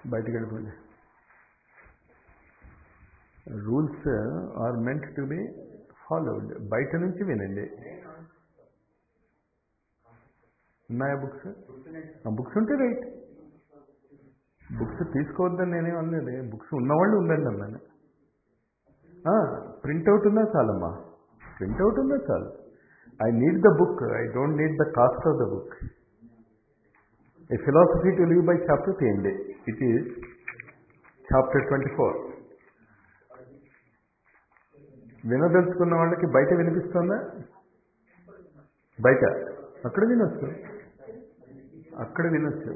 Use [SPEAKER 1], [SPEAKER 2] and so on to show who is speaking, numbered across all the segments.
[SPEAKER 1] బయటికి వెళ్ళిపోండి rules are meant to be followed బయట నుంచి వినండి ఉన్నాయా బుక్స్ బుక్స్ ఉంటే రైట్ బుక్స్ తీసుకోవద్దని నేనేం అనలేదు బుక్స్ ఉన్నవాళ్ళు ఉండండి అన్నాను ప్రింట్అవుట్ ఉన్నా చాలమ్మా ప్రింట్అవుట్ ఉన్నా చాలు I need the book I don't need the cost of the book a philosophy to live by chapter తీయండి it is chapter twenty four వినదలుచుకున్న వాళ్ళకి బయట వినిపిస్తుందా బయట అక్కడ వినొచ్చు అక్కడ వినొచ్చు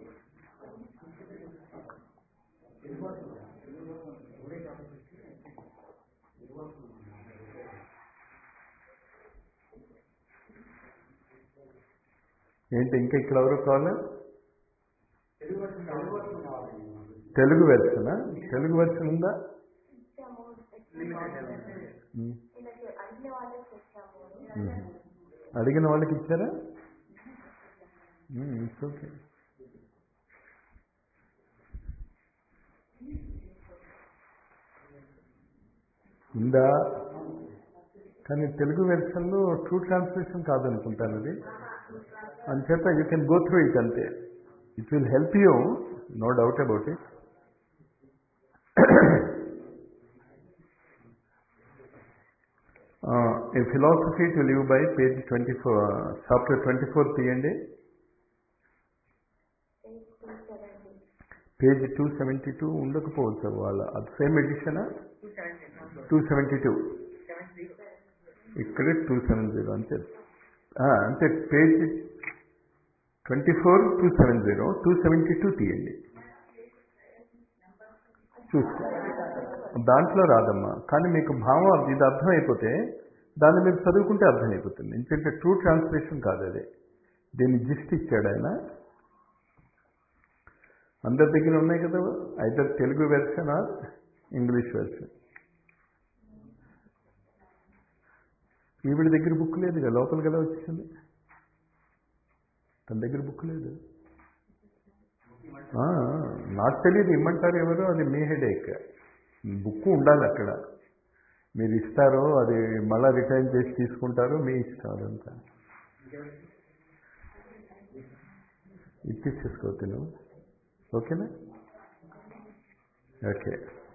[SPEAKER 1] ఏంటి ఇంకా ఇక్కడ ఎవరు కావాలి తెలుగు వెర్షన్ తెలుగు వెర్షన్ ఉందా
[SPEAKER 2] ఇచ్చాము
[SPEAKER 1] ఉమ్.
[SPEAKER 2] వీళ్ళకి అడిగిన వాళ్ళకి ఇచ్చాము
[SPEAKER 1] ఉమ్. అడిగిన వాళ్ళకి ఇచ్చారా ఇట్స్ ఓకే ఉందా కానీ తెలుగు వెర్షన్లో ట్రూ ట్రాన్స్లేషన్ కాదనుకుంటాను అది అంచేత you can go through it అంతే it will help you no doubt about it a philosophy to live by page twenty four chapter twenty four తీయండి
[SPEAKER 2] page
[SPEAKER 1] page
[SPEAKER 2] two seventy
[SPEAKER 1] two seventy two ఉండకపోవచ్చు వాళ్ళ అది same ఎడిషనా two seventy two ఇక్కడే two seven zero అంతే ఆ, అంతే page twenty four two seven zero two seventy two తీయండి చూసుకో దాంట్లో రాదమ్మా కానీ మీకు భావం ఇది అర్థమైపోతే దాన్ని మీరు చదువుకుంటే అర్థమైపోతుంది ఎందుకంటే ట్రూ ట్రాన్స్లేషన్ కాదు అది దీన్ని జిస్ట్ ఇచ్చాడు ఆయన అందరి దగ్గర ఉన్నాయి కదా అయితే Telugu version or English version ఈవిడ దగ్గర బుక్ లేదు కదా లోపల కదా వచ్చింది తన దగ్గర బుక్ లేదు ఆ, నాకు తెలియదు ఇమ్మంటారు ఎవరు అది మీ హెడేక్ బుక్ ఉండాలి అక్కడ మీరు ఇస్తారో అది మళ్ళీ రిటర్న్ చేసి తీసుకుంటారో మీ ఇష్టం అదంతా ఇచ్చేసేసుకో తిను ఓకేనా ఓకే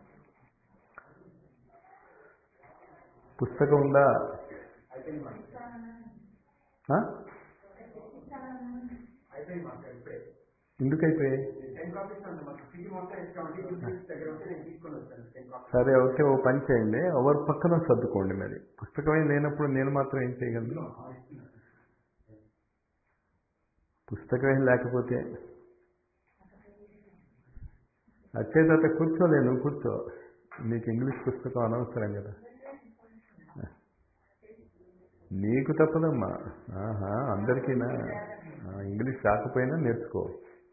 [SPEAKER 1] పుస్తకం ఉందా ఆ? ఎందుకు అయిపోయాయి సరే అయితే ఓ పని చేయండి ఎవరి పక్కన సర్దుకోండి మరి పుస్తకమే లేనప్పుడు నేను మాత్రం ఏం చేయగలను పుస్తకమే లేకపోతే అచ్చేత కూర్చోలేను కూర్చో నీకు ఇంగ్లీష్ పుస్తకం అనవసరం కదా నీకు తప్పదమ్మా ఆహా అందరికీనా ఆ, ఇంగ్లీష్ రాకపోయినా నేర్చుకో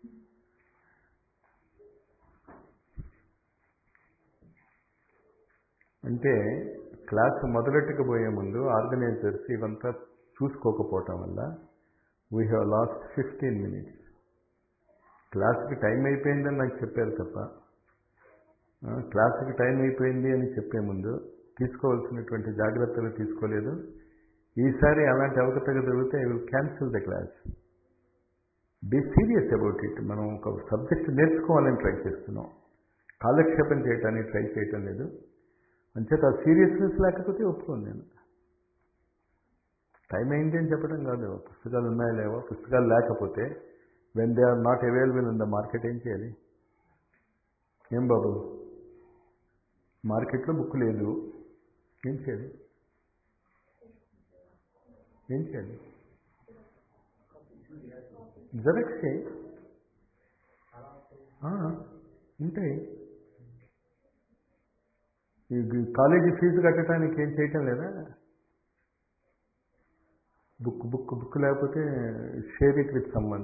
[SPEAKER 1] అంటే క్లాస్ మొదలెట్టకపోయే ముందు ఆర్గనైజర్స్ ఇవంతా చూసుకోకపోవటం వల్ల we have lost fifteen minutes క్లాస్కి టైం అయిపోయిందని నాకు చెప్పారు తప్ప ఆ, క్లాస్కి టైం అయిపోయింది అని చెప్పే ముందు తీసుకోవాల్సినటువంటి జాగ్రత్తలు తీసుకోలేదు ఈసారి అలాంటి అవకతవక జరిగితే I will cancel the class be serious about it మనం ఒక సబ్జెక్ట్ నేర్చుకోవాలని ట్రై చేస్తున్నాం కాలక్షేపం చేయడానికి ట్రై చేయటం లేదు అంచేత ఆ సీరియస్నెస్ లేకపోతే ఒప్పుకోను నేను టైం అయింది అని చెప్పడం కాదు పుస్తకాలు ఉన్నాయా లేవో పుస్తకాలు లేకపోతే when they are not available in the market ఏం చేయాలి ఏం బాబు మార్కెట్లో బుక్ లేదు ఏం చేయాలి ఏం చేయాలి జెరాక్స్ చేయి ఆ, ఉంటాయి ఈ గి- కాలేజీ ఫీజు కట్టడానికి ఏం చేయటం లేదా బుక్ బుక్ బుక్ లేకపోతే షేర్ ఇట్ విత్ సమ్మన్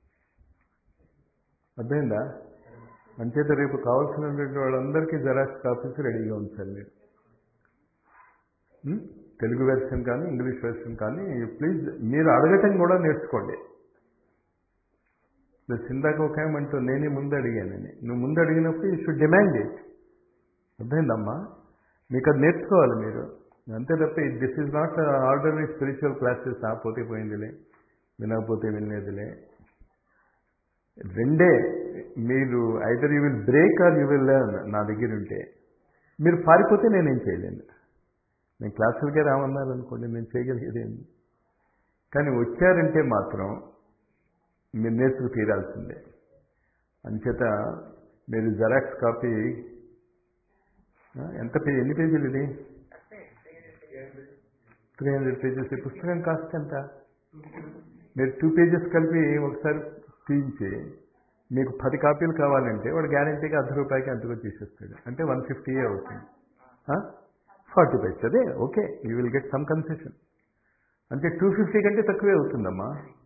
[SPEAKER 1] అర్థమైందా అంచేత రేపు కావాల్సినటువంటి వాళ్ళందరికీ జెరాక్స్ కాపీస్ రెడీగా ఉంచాలి మీరు ఉం? తెలుగు వెర్షన్ కానీ ఇంగ్లీష్ వెర్షన్ కానీ ప్లీజ్ మీరు అడగటం కూడా నేర్చుకోండి ప్లస్ ఇందాక ఒక ఏమంటూ నేనే ముందు అడిగానని నువ్వు ముందు అడిగినప్పుడు యూ షుడ్ డిమాండ్ ఇట్ అర్థమైందమ్మా మీకు అది నేర్చుకోవాలి మీరు అంతే తప్ప this is not ordinary spiritual classes ఆ పోతే పోయిందిలే వినకపోతే వినలేదులే రెండే మీరు either you will break or you will learn నా దగ్గర ఉంటే మీరు పారిపోతే నేనేం చేయలేను నేను క్లాసులకే రామన్నారు అనుకోండి నేను చేయగలిగేది ఏంది కానీ వచ్చారంటే మాత్రం మీరు నేర్చుకు తీరాల్సిందే అంచేత మీరు జెరాక్స్ కాపీ ఆ, ఎంత పే ఎన్ని పేజీలు ఇది త్రీ హండ్రెడ్ పేజెస్ ఈ పుస్తకం కాస్ట్ ఎంత మీరు టూ పేజెస్ కలిపి ఒకసారి తీయించి మీకు పది కాపీలు కావాలంటే వాడు గ్యారంటీగా అర్ధ రూపాయికి అంతగా తీసేస్తాడు అంటే వన్ ఫిఫ్టీయే అవుతుంది ఫార్టీ పైస్ అదే okay you will get some concession అంటే టూ ఫిఫ్టీ కంటే తక్కువే అవుతుందమ్మా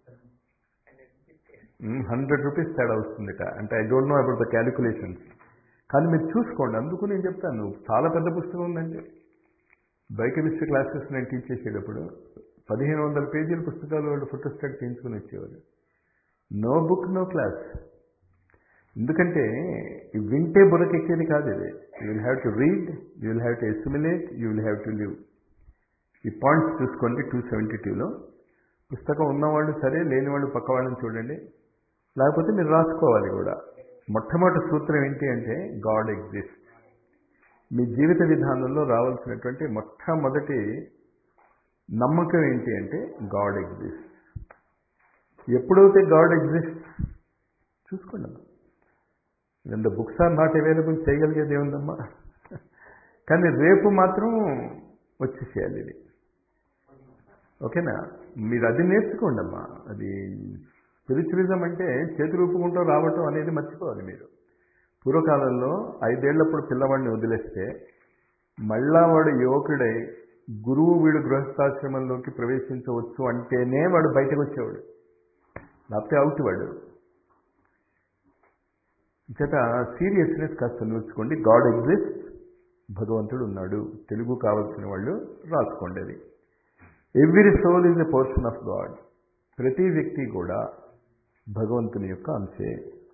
[SPEAKER 1] హండ్రెడ్ రూపీస్ తేడా వస్తుందిట అంటే I don't know about the calculations కానీ మీరు చూసుకోండి అందుకు నేను చెప్తాను చాలా పెద్ద పుస్తకం ఉందండి బయోకెమిస్ట్రీ క్లాసెస్ నేను టీచ్ చేసేటప్పుడు పదిహేను వందల పేజీల పుస్తకాలు వాళ్ళు ఫోటోస్టాట్ తీయించుకుని వచ్చేవారు నో బుక్ నో క్లాస్ ఎందుకంటే ఈ వింటే బుర్రకెక్కేది కాదు ఇది you will have to read you will have to assimilate you will have to live ఈ పాయింట్స్ చూసుకోండి టూ సెవెంటీ టూలో పుస్తకం ఉన్నవాళ్ళు సరే లేని వాళ్ళు పక్క వాళ్ళని చూడండి లేకపోతే మీరు రాసుకోవాలి కూడా మొట్టమొదటి సూత్రం ఏంటి అంటే గాడ్ ఎగ్జిస్ట్ మీ జీవిత విధానంలో రావాల్సినటువంటి మొట్టమొదటి నమ్మకం ఏంటి అంటే గాడ్ ఎగ్జిస్ట్ ఎప్పుడైతే గాడ్ ఎగ్జిస్ట్ చూసుకోండి when the books are not available చేయగలిగేది ఏముందమ్మా కానీ రేపు మాత్రం వచ్చేసేయాలి ఇది ఓకేనా మీరు అది నేర్చుకోండి అమ్మా అది స్పిరిచువలిజం అంటే చేతులు ఊపుకుంటూ రావటం అనేది మర్చిపోవాలి మీరు పూర్వకాలంలో ఐదేళ్లప్పుడు పిల్లవాడిని వదిలేస్తే మళ్ళా వాడు యువకుడై గురువు వీడు గృహస్థాశ్రమంలోకి ప్రవేశించవచ్చు అంటేనే వాడు బయటకు వచ్చేవాడు లేకపోతే అవుట్ వాడు చేత సీరియస్నెస్ కాస్త నేర్చుకోండి గాడ్ ఎగ్జిస్ట్ భగవంతుడు ఉన్నాడు తెలుగు కావలసిన వాళ్ళు రాసుకోండి అది every soul is a portion of God ప్రతి వ్యక్తి కూడా భగవంతుని యొక్క అంశే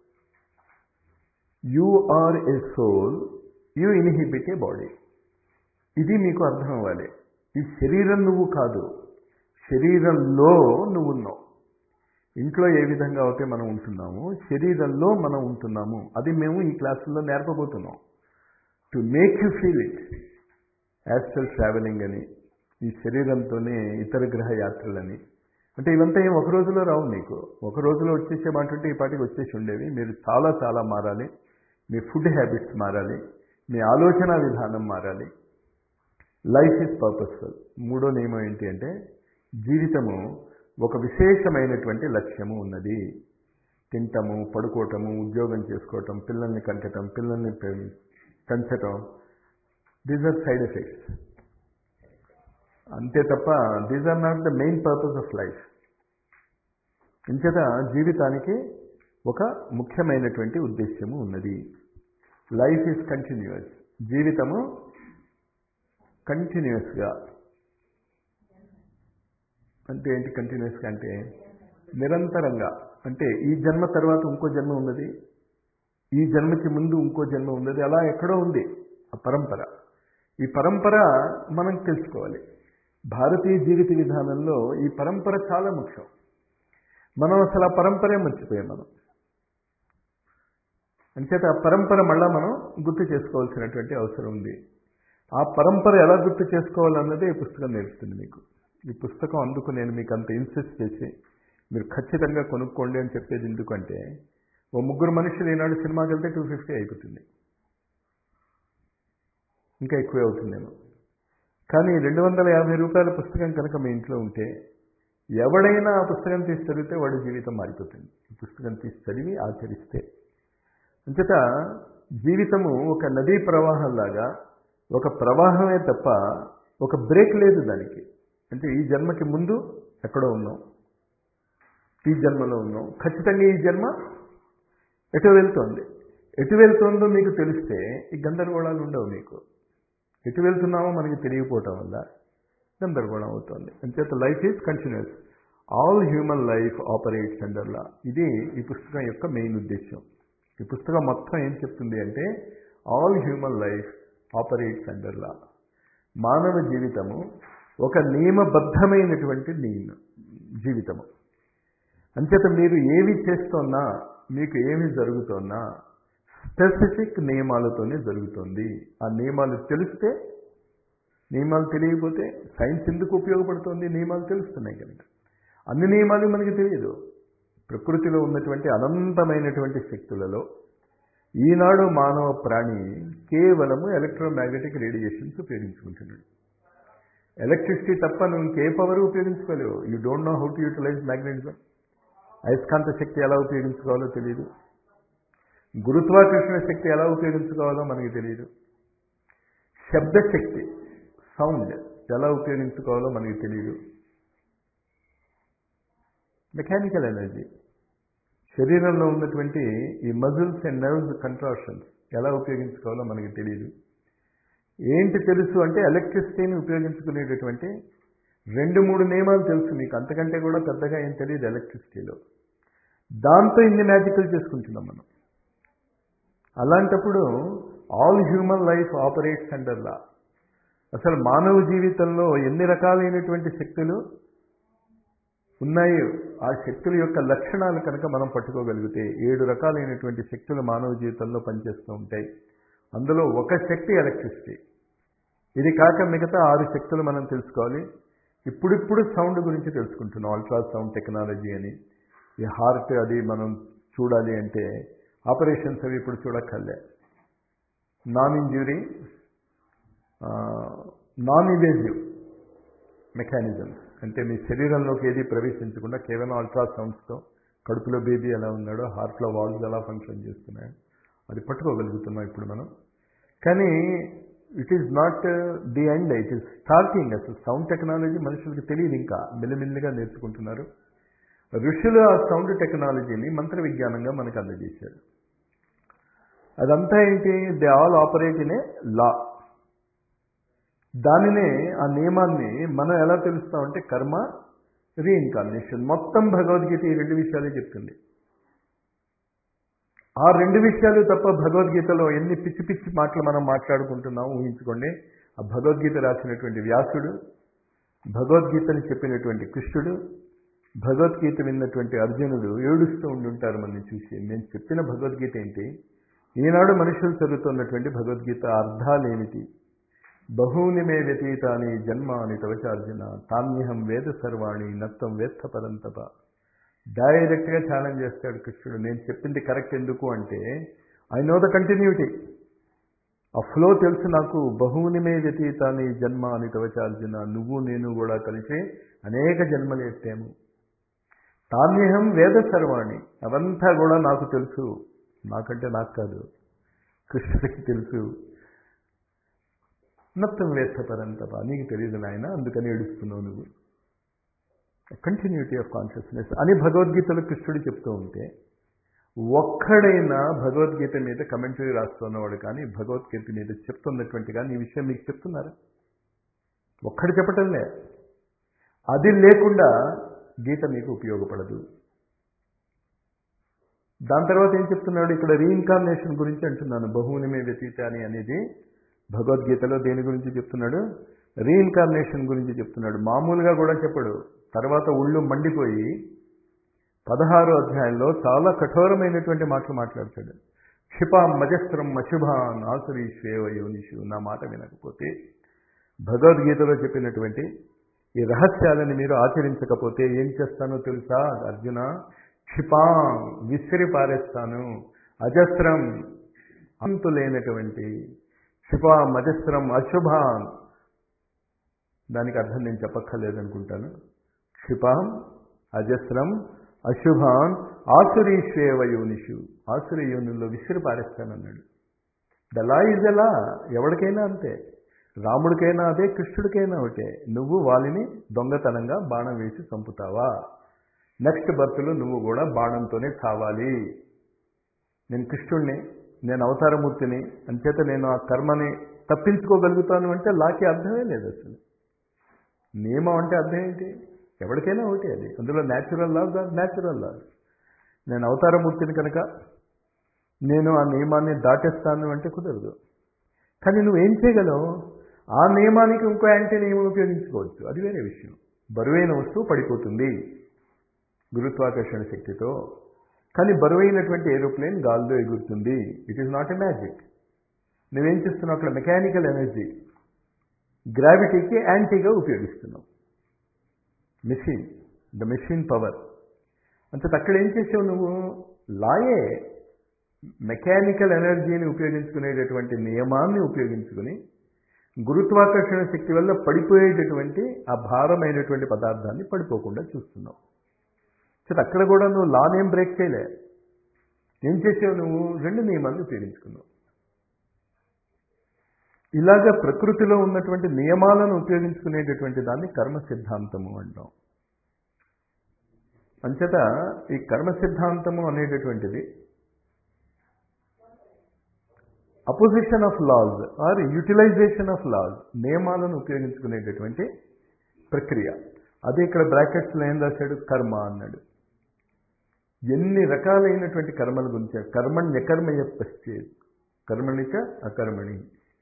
[SPEAKER 1] you are a soul you inhibit a body ఇది మీకు అర్థం అవ్వాలి ఈ శరీరం నువ్వు కాదు శరీరంలో నువ్వు ఉన్నావు ఇంట్లో ఏ విధంగా అయితే మనం ఉంటున్నామో శరీరంలో మనం ఉంటున్నాము అది మేము ఈ క్లాసుల్లో నేర్పబోతున్నాం to make you feel it astral travelling అని ఈ శరీరంతోనే ఇతర గ్రహ యాత్రలని అంటే ఇవంతా ఏం ఒక రోజులో రావు నీకు ఒక రోజులో వచ్చేసే మాటంటే ఈ పాటికి వచ్చేసి ఉండేవి మీరు చాలా చాలా మారాలి మీ ఫుడ్ హ్యాబిట్స్ మారాలి మీ ఆలోచన విధానం మారాలి లైఫ్ ఈజ్ పర్పస్ఫుల్ మూడో నియమం ఏంటి అంటే జీవితము ఒక విశేషమైనటువంటి లక్ష్యము ఉన్నది తింటము పడుకోవటము ఉద్యోగం చేసుకోవటం పిల్లల్ని కంటటం పిల్లల్ని పె- పెంచటం దీస్ ఆర్ సైడ్ ఎఫెక్ట్స్ అంతే తప్ప these are not the main purpose of life ఇంచేత జీవితానికి ఒక ముఖ్యమైనటువంటి ఉద్దేశ్యము ఉన్నది లైఫ్ ఈజ్ కంటిన్యూస్ జీవితము కంటిన్యూస్గా అంటే ఏంటి కంటిన్యూస్గా అంటే నిరంతరంగా అంటే ఈ జన్మ తర్వాత ఇంకో జన్మ ఉన్నది ఈ జన్మకి ముందు ఇంకో జన్మ ఉన్నది అలా ఎక్కడో ఉంది ఆ పరంపర ఈ పరంపర మనం తెలుసుకోవాలి భారతీయ జీవిత విధానంలో ఈ పరంపర చాలా ముఖ్యం మనం అసలు ఆ పరంపరే మర్చిపోయాం మనం అంచేత ఆ పరంపర మళ్ళా మనం గుర్తు చేసుకోవాల్సినటువంటి అవసరం ఉంది ఆ పరంపర ఎలా గుర్తు చేసుకోవాలన్నదే ఈ పుస్తకం నేర్పుతుంది మీకు ఈ పుస్తకం అందుకు నేను మీకు అంత ఇన్సిస్ట్ చేసి మీరు ఖచ్చితంగా కొనుక్కోండి అని చెప్పేది ఎందుకంటే ఓ ముగ్గురు మనుషులు ఈనాడు సినిమాకి వెళ్తే టూ ఫిఫ్టీ అయిపోతుంది ఇంకా ఎక్కువే అవుతుందేమో కానీ రెండు వందల యాభై రూపాయల పుస్తకం కనుక మీ ఇంట్లో ఉంటే ఎవడైనా ఆ పుస్తకం తీసి చదివితే వాడి జీవితం మారిపోతుంది ఈ పుస్తకం తీసి చదివి ఆచరిస్తే అంచేత జీవితము ఒక నదీ ప్రవాహంలాగా ఒక ప్రవాహమే తప్ప ఒక బ్రేక్ లేదు దానికి అంటే ఈ జన్మకి ముందు ఎక్కడో ఉన్నాం ఈ జన్మలో ఉన్నాం ఖచ్చితంగా ఈ జన్మ ఎటు వెళ్తోంది ఎటు వెళ్తోందో మీకు తెలిస్తే ఈ గందరగోళాలు ఉండవు మీకు ఎటు వెళ్తున్నామో మనకి తెలియకపోవటం వల్ల గందరగోళం అవుతుంది అంచేత life is continuous all human life operates under law ఇది ఈ పుస్తకం యొక్క మెయిన్ ఉద్దేశం ఈ పుస్తకం మొత్తం ఏం చెప్తుంది అంటే all human life operates under law మానవ జీవితము ఒక నియమబద్ధమైనటువంటి నియమ జీవితము అంచేత మీరు ఏవి చేస్తున్నా మీకు ఏమి జరుగుతున్నా స్పెసిఫిక్ నియమాలతోనే జరుగుతుంది ఆ నియమాలు తెలిస్తే నియమాలు తెలియకపోతే సైన్స్ ఎందుకు ఉపయోగపడుతుంది నియమాలు తెలుస్తున్నాయి కనుక అన్ని నియమాలు మనకి తెలియదు ప్రకృతిలో ఉన్నటువంటి అనంతమైనటువంటి శక్తులలో ఈనాడు మానవ ప్రాణి కేవలము ఎలక్ట్రోమాగ్నెటిక్ రేడియేషన్స్ ఉపయోగించుకుంటున్నాడు ఎలక్ట్రిసిటీ తప్ప నువ్వు ఇంకే పవర్ ఉపయోగించుకోలేవు you don't know how to utilise magnetism అయస్కాంత శక్తి ఎలా ఉపయోగించుకోవాలో తెలియదు గురుత్వాకర్షణ శక్తి ఎలా ఉపయోగించుకోవాలో మనకి తెలియదు శబ్దశక్తి సౌండ్ ఎలా ఉపయోగించుకోవాలో మనకి తెలియదు మెకానికల్ ఎనర్జీ శరీరంలో ఉన్నటువంటి ఈ మజిల్స్ అండ్ నర్వ్స్ కంట్రాక్షన్స్ ఎలా ఉపయోగించుకోవాలో మనకి తెలియదు ఏంటి తెలుసు అంటే ఎలక్ట్రిసిటీని ఉపయోగించుకునేటటువంటి రెండు మూడు నియమాలు తెలుసు మీకు అంతకంటే కూడా పెద్దగా ఏం తెలియదు ఎలక్ట్రిసిటీలో దాంతో ఇన్ని మ్యాజికల్ చేసుకుంటున్నాం మనం అలాంటప్పుడు all human life operates under law అసలు మానవ జీవితంలో ఎన్ని రకాలైనటువంటి శక్తులు ఉన్నాయో ఆ శక్తుల యొక్క లక్షణాలు కనుక మనం పట్టుకోగలిగితే ఏడు రకాలైనటువంటి శక్తులు మానవ జీవితంలో పనిచేస్తూ ఉంటాయి అందులో ఒక శక్తి ఎలక్ట్రిసిటీ ఇది కాక మిగతా ఆరు శక్తులు మనం తెలుసుకోవాలి ఇప్పుడిప్పుడు సౌండ్ గురించి తెలుసుకుంటున్నాం అల్ట్రాసౌండ్ టెక్నాలజీ అని ఈ హార్ట్ అది మనం చూడాలి అంటే ఆపరేషన్స్ అవి ఇప్పుడు చూడక్కర్లే non injury non invasive mechanisms అంటే మీ శరీరంలోకి ఏది ప్రవేశించకుండా కేవలం అల్ట్రాసౌండ్స్తో కడుపులో బేబీ ఎలా ఉన్నాడో హార్ట్లో వాల్స్ ఎలా ఫంక్షన్ చేస్తున్నాయో అది పట్టుకోగలుగుతున్నాం ఇప్పుడు మనం కానీ it is not the end it is starting అసలు సౌండ్ టెక్నాలజీ మనుషులకి తెలియదు ఇంకా మెల్లిమెల్లిగా నేర్చుకుంటున్నారు ఋషులు ఆ సౌండ్ టెక్నాలజీని మంత్ర విజ్ఞానంగా మనకు అందజేశారు అదంతా ఏంటి they all operate in a law దానినే ఆ నియమాన్ని మనం ఎలా తెలుస్తామంటే కర్మ రీఇన్కార్నేషన్ మొత్తం భగవద్గీత ఈ రెండు విషయాలే చెప్తుంది ఆ రెండు విషయాలు తప్ప భగవద్గీతలో ఎన్ని పిచ్చి పిచ్చి మాటలు మనం మాట్లాడుకుంటున్నాం ఊహించుకోండి ఆ భగవద్గీత రాసినటువంటి వ్యాసుడు భగవద్గీతని చెప్పినటువంటి కృష్ణుడు భగవద్గీత విన్నటువంటి అర్జునుడు ఏడుస్తూ ఉండుంటారు మనని చూసి నేను చెప్పిన భగవద్గీత ఏంటి ఈనాడు మనుషులు చదువుతున్నటువంటి భగవద్గీత అర్థాలు ఏమిటి బహూని మే వ్యతీతాని జన్మాని తవచార్జున తాన్యహం వేద సర్వాణి నత్తం వేత్త పరంతప డైరెక్ట్గా ఛాలెంజ్ చేస్తాడు కృష్ణుడు నేను చెప్పింది కరెక్ట్ ఎందుకు అంటే ఐ నో ద కంటిన్యూటీ ఆ ఫ్లో తెలుసు నాకు బహుని మే వ్యతీతాని జన్మ అని తవచార్జున నువ్వు నేను కూడా కలిసి అనేక జన్మలు ఎత్తాము తాన్యహం వేద సర్వాణి అవంతా కూడా నాకు తెలుసు నాకంటే నాకు కాదు కృష్ణుడికి తెలుసు నత్తం వేత్త పరంతప నీకు తెలియదు నాయన అందుకని ఏడుస్తున్నావు నువ్వు కంటిన్యూటీ ఆఫ్ కాన్షియస్నెస్ అని భగవద్గీతలో కృష్ణుడు చెప్తూ ఉంటే ఒక్కడైనా భగవద్గీత మీద కమెంటరీ రాస్తున్నవాడు కానీ భగవద్గీత మీద చెప్తున్నటువంటి కానీ ఈ విషయం మీకు చెప్తున్నారా ఒక్కడు చెప్పటంలే అది లేకుండా గీత మీకు ఉపయోగపడదు దాని తర్వాత ఏం చెప్తున్నాడు ఇక్కడ రీఇన్కార్నేషన్ గురించి అంటున్నాను బహునిమే వ్యతీత అని అనేది భగవద్గీతలో దేని గురించి చెప్తున్నాడు రీఇన్కార్నేషన్ గురించి చెప్తున్నాడు మామూలుగా కూడా చెప్పడు తర్వాత ఒళ్ళు మండిపోయి పదహారో అధ్యాయంలో చాలా కఠోరమైనటువంటి మాటలు మాట్లాడతాడు క్షిపాం మజస్త్రం అశుభాన్ ఆసురీశ్వేవ యోనిషు నా మాట వినకపోతే భగవద్గీతలో చెప్పినటువంటి ఈ రహస్యాలను మీరు ఆచరించకపోతే ఏం చేస్తానో తెలుసా అర్జున క్షిపాం విసిరి పారేస్తాను అజస్రం అంతులేనటువంటి క్షిపాం అజస్రం అశుభాన్ దానికి అర్థం నేను చెప్పక్కర్లేదనుకుంటాను క్షిపాం అజస్రం అశుభాన్ ఆసురీశ్వేవ యోనిషు ఆసురి యోనుల్లో విసిరి పారేస్తానన్నాడు the law is the law ఎవరికైనా అంతే రాముడికైనా అదే కృష్ణుడికైనా ఒకటే నువ్వు వాళ్ళని దొంగతనంగా బాణం వేసి చంపుతావా నెక్స్ట్ బర్త్లో నువ్వు కూడా బాణంతోనే చావాలి నేను కృష్ణుడిని నేను అవతారమూర్తిని అంచేత నేను ఆ కర్మని తప్పించుకోగలుగుతాను అంటే లాకి అర్థమే లేదు అసలు నియమం అంటే అర్థం ఏంటి ఎవరికైనా ఒకటి అది అందులో natural laws are natural laws నేను అవతారమూర్తిని కనుక నేను ఆ నియమాన్ని దాటేస్తాను అంటే కుదరదు కానీ నువ్వేం చేయగలవు ఆ నియమానికి ఇంకో యాంటీ నియమం ఉపయోగించుకోవచ్చు అది వేరే విషయం బరువైన వస్తువు పడిపోతుంది గురుత్వాకర్షణ శక్తితో కానీ బరువైనటువంటి ఏరోప్లేన్ గాల్లో ఎగురుతుంది it is not a magic నువ్వేం చేస్తున్నావు అక్కడ మెకానికల్ ఎనర్జీ గ్రావిటీకి యాంటీగా ఉపయోగిస్తున్నావు మెషిన్ ద మెషిన్ పవర్ అంతే అక్కడ ఏం చేసావు నువ్వు లాయే మెకానికల్ ఎనర్జీని ఉపయోగించుకునేటటువంటి నియమాన్ని ఉపయోగించుకుని గురుత్వాకర్షణ శక్తి వల్ల పడిపోయేటటువంటి ఆ భారమైనటువంటి పదార్థాన్ని పడిపోకుండా చూస్తున్నావు సో అక్కడ కూడా నువ్వు లానేం బ్రేక్ చేయలే ఏం చేసావు నువ్వు రెండు నియమాన్ని ఉపయోగించుకున్నావు ఇలాగ ప్రకృతిలో ఉన్నటువంటి నియమాలను ఉపయోగించుకునేటటువంటి దాన్ని కర్మ సిద్ధాంతము అంటాం అంచేత ఈ కర్మ సిద్ధాంతము అనేటటువంటిది opposition of laws or utilisation of laws నియమాలను ఉపయోగించుకునేటటువంటి ప్రక్రియ అదే ఇక్కడ బ్రాకెట్స్లో ఏం రాశాడు కర్మ అన్నాడు ఎన్ని రకాలైనటువంటి కర్మల గురించి కర్మణ్యకర్మయ పశ్చేత్ కర్మణిక అకర్మణి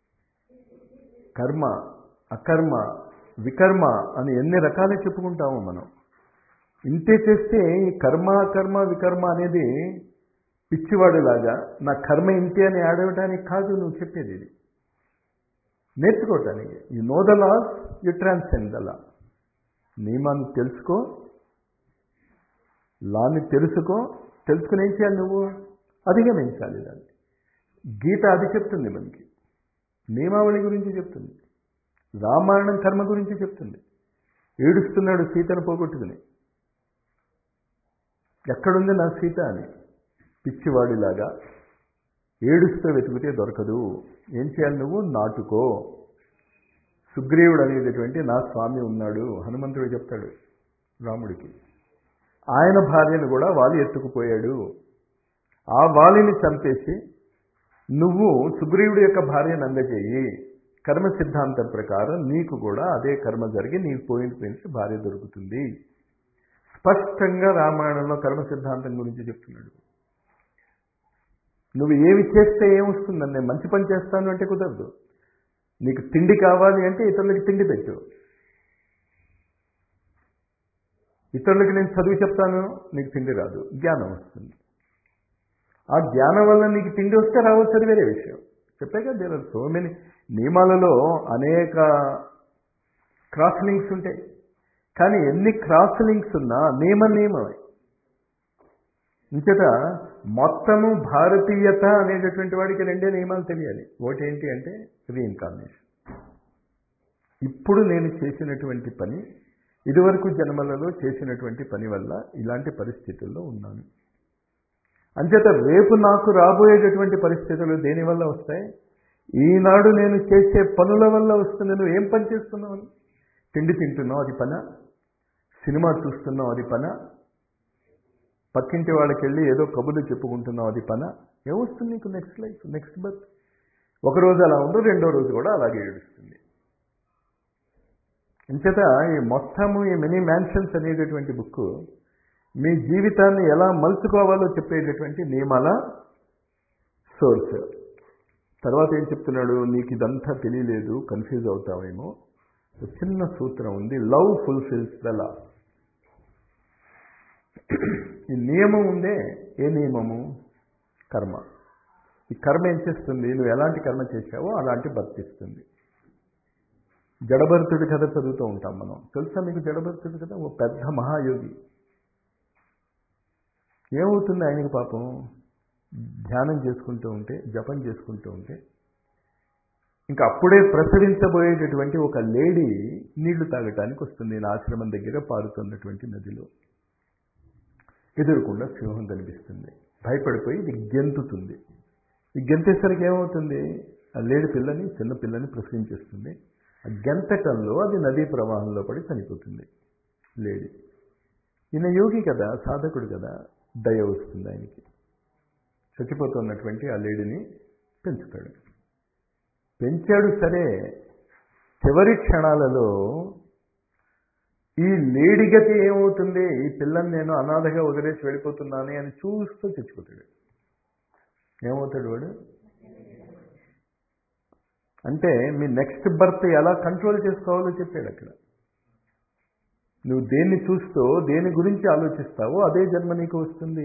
[SPEAKER 1] కర్మ అకర్మ వికర్మ అని ఎన్ని రకాలు చెప్పుకుంటామో మనం ఇంతే చేస్తే ఈ కర్మ అకర్మ వికర్మ అనేది పిచ్చివాడులాగా నా కర్మ ఇంతే అని ఆడవటానికి కాదు నువ్వు చెప్పేది ఇది నేర్చుకోవటానికి you know the laws you transcend the law నియమాన్ని తెలుసుకో లాని తెలుసుకో తెలుసుకుని ఏం చేయాలి నువ్వు అధిగమించాలి దాన్ని గీత అది చెప్తుంది మనకి నియమావళి గురించి చెప్తుంది రామాయణం కర్మ గురించి చెప్తుంది ఏడుస్తున్నాడు సీతను పోగొట్టుకుని ఎక్కడుంది నా సీత అని పిచ్చివాడిలాగా ఏడుస్తూ వెతికితే దొరకదు ఏం చేయాలి నువ్వు నాటుకో సుగ్రీవుడు అనేటటువంటి నా స్వామి ఉన్నాడు హనుమంతుడు చెప్తాడు రాముడికి ఆయన భార్యను కూడా వాలి ఎత్తుకుపోయాడు ఆ వాలిని చంపేసి నువ్వు సుగ్రీవుడి యొక్క భార్యను అందజేయి కర్మ సిద్ధాంతం ప్రకారం నీకు కూడా అదే కర్మ జరిగి నీకు పోయిన పెంచి భార్య దొరుకుతుంది స్పష్టంగా రామాయణంలో కర్మ సిద్ధాంతం గురించి చెప్తున్నాడు నువ్వు ఏమి చేస్తే ఏమొస్తుందని నేను మంచి పని చేస్తాను అంటే కుదరదు నీకు తిండి కావాలి అంటే ఇతరులకి తిండి పెట్టు ఇతరులకి నేను చదువు చెప్తాను నీకు తిండి రాదు జ్ఞానం వస్తుంది ఆ జ్ఞానం వల్ల నీకు తిండి వస్తే రావచ్చు అది వేరే విషయం చెప్పాక దేర్ ఆర్ సో మెనీ నియమాలలో అనేక క్రాస్ లింక్స్ ఉంటాయి కానీ ఎన్ని క్రాస్ లింక్స్ ఉన్నా నియమ నియమమే ఇంచట మొత్తము భారతీయత అనేటటువంటి వాడికి రెండే నియమాలు తెలియాలి ఒకటి ఏంటి అంటే రీఇన్కార్నేషన్ ఇప్పుడు నేను చేసినటువంటి పని ఇదివరకు జన్మలలో చేసినటువంటి పని వల్ల ఇలాంటి పరిస్థితుల్లో ఉన్నాను అంచేత రేపు నాకు రాబోయేటటువంటి పరిస్థితులు దేనివల్ల వస్తాయి ఈనాడు నేను చేసే పనుల వల్ల వస్తుంది నువ్వు ఏం పని చేస్తున్నావు తిండి తింటున్నావు అది పన సినిమా చూస్తున్నావు అది పన పక్కింటి వాళ్ళకి వెళ్ళి ఏదో కబుర్లు చెప్పుకుంటున్నావు అది పన ఏమొస్తుంది నీకు నెక్స్ట్ లైఫ్ నెక్స్ట్ బర్త్ ఒకరోజు అలా ఉండు రెండో రోజు కూడా అలాగే ఏడుస్తుంది ఇంచేత ఈ మొత్తము ఈ మినీ మ్యాన్షన్స్ అనేటటువంటి బుక్ మీ జీవితాన్ని ఎలా మలుచుకోవాలో చెప్పేటటువంటి నియమాల సోర్స్ తర్వాత ఏం చెప్తున్నాడు నీకు ఇదంతా తెలియలేదు కన్ఫ్యూజ్ అవుతావేమో ఒక చిన్న సూత్రం ఉంది లవ్ ఫుల్ఫిల్స్ ద లా ఈ నియమం ఉందే ఏ నియమము కర్మ ఈ కర్మ ఏం చేస్తుంది నువ్వు ఎలాంటి కర్మ చేశావో అలాంటి బర్తిస్తుంది జడభరతుడి కథ చదువుతూ ఉంటాం మనం తెలుసా మీకు జడభరతుడి కథ ఓ పెద్ద మహాయోగి ఏమవుతుంది ఆయనకి పాపం ధ్యానం చేసుకుంటూ ఉంటే జపం చేసుకుంటూ ఉంటే ఇంకా అప్పుడే ప్రసవించబోయేటటువంటి ఒక లేడీ నీళ్లు తాగటానికి వస్తుంది నా ఆశ్రమం దగ్గర పారుతున్నటువంటి నదిలో ఎదురుకుండా సింహం కనిపిస్తుంది భయపడిపోయి ఇది గెంతుతుంది ఈ గెంతేసరికి ఏమవుతుంది ఆ లేడి పిల్లని చిన్న పిల్లని ప్రసవించేస్తుంది ఆ గెంతటంలో అది నదీ ప్రవాహంలో పడి చనిపోతుంది లేడీ ఈయన యోగి కదా సాధకుడు కదా దయ వస్తుంది ఆయనకి చచ్చిపోతున్నటువంటి ఆ లేడీని పెంచుతాడు పెంచాడు సరే చివరి క్షణాలలో ఈ లేడిగతి ఏమవుతుంది ఈ పిల్లని నేను అనాథగా వదిలేసి వెళ్ళిపోతున్నాను అని చూస్తూ చచ్చిపోతాడు ఏమవుతాడు వాడు అంటే మీ నెక్స్ట్ బర్త్ ఎలా కంట్రోల్ చేసుకోవాలో చెప్పాడు అక్కడ నువ్వు దేన్ని చూస్తూ దేని గురించి ఆలోచిస్తావో అదే జన్మ నీకు వస్తుంది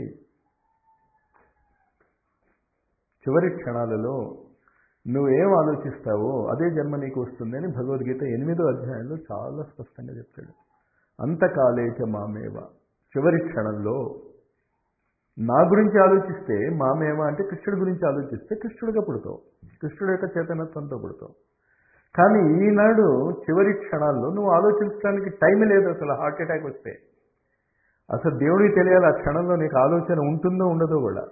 [SPEAKER 1] చివరి క్షణాలలో నువ్వేం ఆలోచిస్తావో అదే జన్మ నీకు వస్తుంది అని భగవద్గీత ఎనిమిదో అధ్యాయంలో చాలా స్పష్టంగా చెప్తాడు అంతకాలేచ మామేవ చివరి క్షణంలో నా గురించి ఆలోచిస్తే మామేవ అంటే కృష్ణుడి గురించి ఆలోచిస్తే కృష్ణుడిగా పుడతావు కృష్ణుడి యొక్క చేతనత్వంతో పుడతావు కానీ ఈనాడు చివరి క్షణాల్లో నువ్వు ఆలోచించడానికి టైం లేదు అసలు హార్ట్ అటాక్ వస్తే అసలు దేవుడికి తెలియాలి ఆ క్షణంలో నీకు ఆలోచన ఉంటుందో ఉండదో కూడా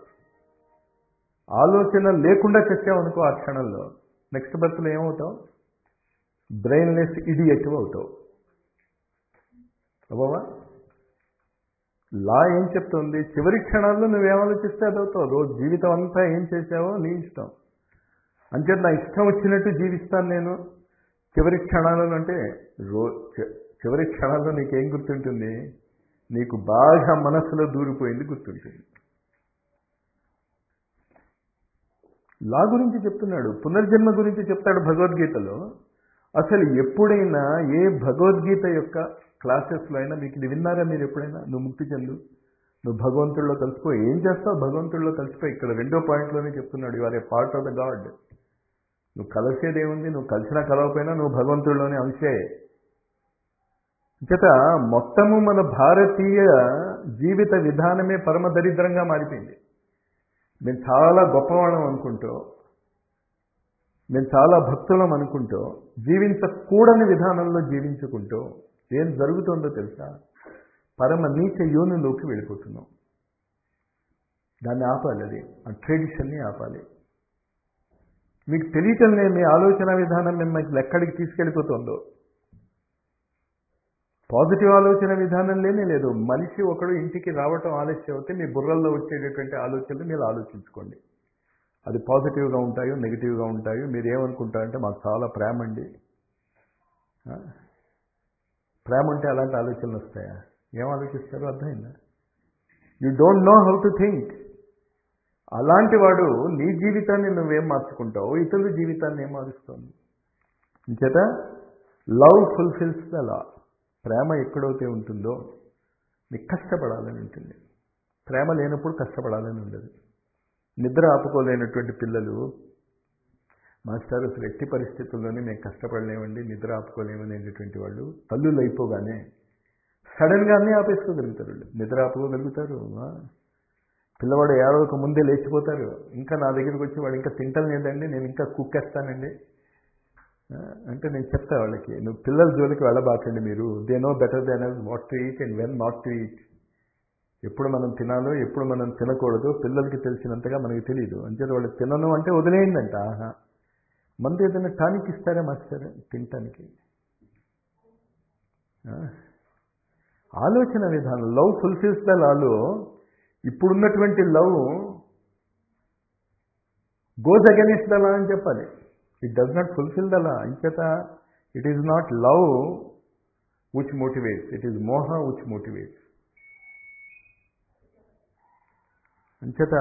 [SPEAKER 1] ఆలోచన లేకుండా చచ్చావనుకో ఆ క్షణంలో నెక్స్ట్ బర్త్లో ఏమవుతావు బ్రెయిన్లెస్ ఇడియట్ అవుతావు అవ్వవా లా ఏం చెప్తుంది చివరి క్షణాల్లో నువ్వేం ఆలోచిస్తే అది అవుతావు రోజు జీవితం అంతా ఏం చేసావో నీ ఇష్టం అంతే నా ఇష్టం వచ్చినట్టు జీవిస్తాను నేను చివరి క్షణాలలో అంటే రో చివరి క్షణాల్లో నీకేం గుర్తుంటుంది నీకు బాగా మనసులో దూరిపోయింది గుర్తుంటుంది లా గురించి చెప్తున్నాడు పునర్జన్మ గురించి చెప్తాడు భగవద్గీతలో అసలు ఎప్పుడైనా ఏ భగవద్గీత యొక్క క్లాసెస్లో అయినా మీకు ఇది విన్నారా మీరు ఎప్పుడైనా నువ్వు ముక్తి చెందు నువ్వు భగవంతుడిలో కలిసిపోయి ఏం చేస్తావు భగవంతుడిలో కలిసిపోయి ఇక్కడ రెండో పాయింట్లోనే చెప్తున్నాడు you are a part of the God నువ్వు కలిసేదేముంది నువ్వు కలిసినా కలవకపోయినా నువ్వు భగవంతుడిలోనే అంశే చేత మొత్తము మన భారతీయ జీవిత విధానమే పరమ దరిద్రంగా మారిపోయింది మేము చాలా గొప్పవాళ్ళం అనుకుంటూ మేము చాలా భక్తులం అనుకుంటూ జీవించకూడని విధానంలో జీవించుకుంటూ ఏం జరుగుతుందో తెలుసా పరమ నీచ యోనిలోకి వెళ్ళిపోతున్నాం దాన్ని ఆపాలి అది ఆ ట్రెడిషన్ని ఆపాలి మీకు తెలియటంలే మీ ఆలోచన విధానం మిమ్మల్ని ఎక్కడికి తీసుకెళ్ళిపోతుందో పాజిటివ్ ఆలోచన విధానం లేనే లేదు మనిషి ఒకడు ఇంటికి రావటం ఆలస్యం అవుతే మీ బుర్రల్లో వచ్చేటటువంటి ఆలోచనలు మీరు ఆలోచించుకోండి అది పాజిటివ్గా ఉంటాయో నెగిటివ్గా ఉంటాయో మీరు ఏమనుకుంటారంటే మాకు చాలా ప్రేమ అండి ప్రేమ ఉంటే అలాంటి ఆలోచనలు వస్తాయా ఏం ఆలోచిస్తారో అర్థమైందా you don't know how to think అలాంటి వాడు నీ జీవితాన్ని నువ్వేం మార్చుకుంటావు ఇతరుల జీవితాన్ని ఏం మారుస్తుంది ఇంచేత లవ్ ఫుల్ఫిల్స్ ద లా ప్రేమ ఎక్కడైతే ఉంటుందో నీకు కష్టపడాలని ఉంటుంది ప్రేమ లేనప్పుడు కష్టపడాలని ఉండదు నిద్ర ఆపుకోలేనటువంటి పిల్లలు మాస్టర్ అసలు ఎట్టి పరిస్థితుల్లోనే మేము కష్టపడలేమండి నిద్ర ఆపుకోలేమనేటటువంటి వాళ్ళు తల్లులు అయిపోగానే సడన్గా అన్నీ ఆపేసుకోగలుగుతారు వాళ్ళు నిద్ర ఆపుకోగలుగుతారు పిల్లవాడు ఏడవక ముందే లేచిపోతారు ఇంకా నా దగ్గరికి వచ్చి వాడు ఇంకా తింటలేదండి నేను ఇంకా కుక్కేస్తానండి అంటే నేను చెప్తా వాళ్ళకి నువ్వు పిల్లల జోలికి వెళ్ళబాకండి మీరు they know better than us what to eat and when not to eat ఎప్పుడు మనం తినాలో ఎప్పుడు మనం తినకూడదు పిల్లలకి తెలిసినంతగా మనకి తెలియదు అంతే వాళ్ళు తినను అంటే వదిలేయండంట ఆహా మందు ఏదైనా టానిక్ ఇస్తారా మాస్టర్ తినటానికి ఆలోచన విధానం లవ్ ఫుల్ఫిల్స్ ద లాలో ఇప్పుడున్నటువంటి love goes against the law అని చెప్పాలి it does not fulfil the law ఇంచేత it is not love which motivates it is మోహ విచ్ మోటివేట్స్ అంచేత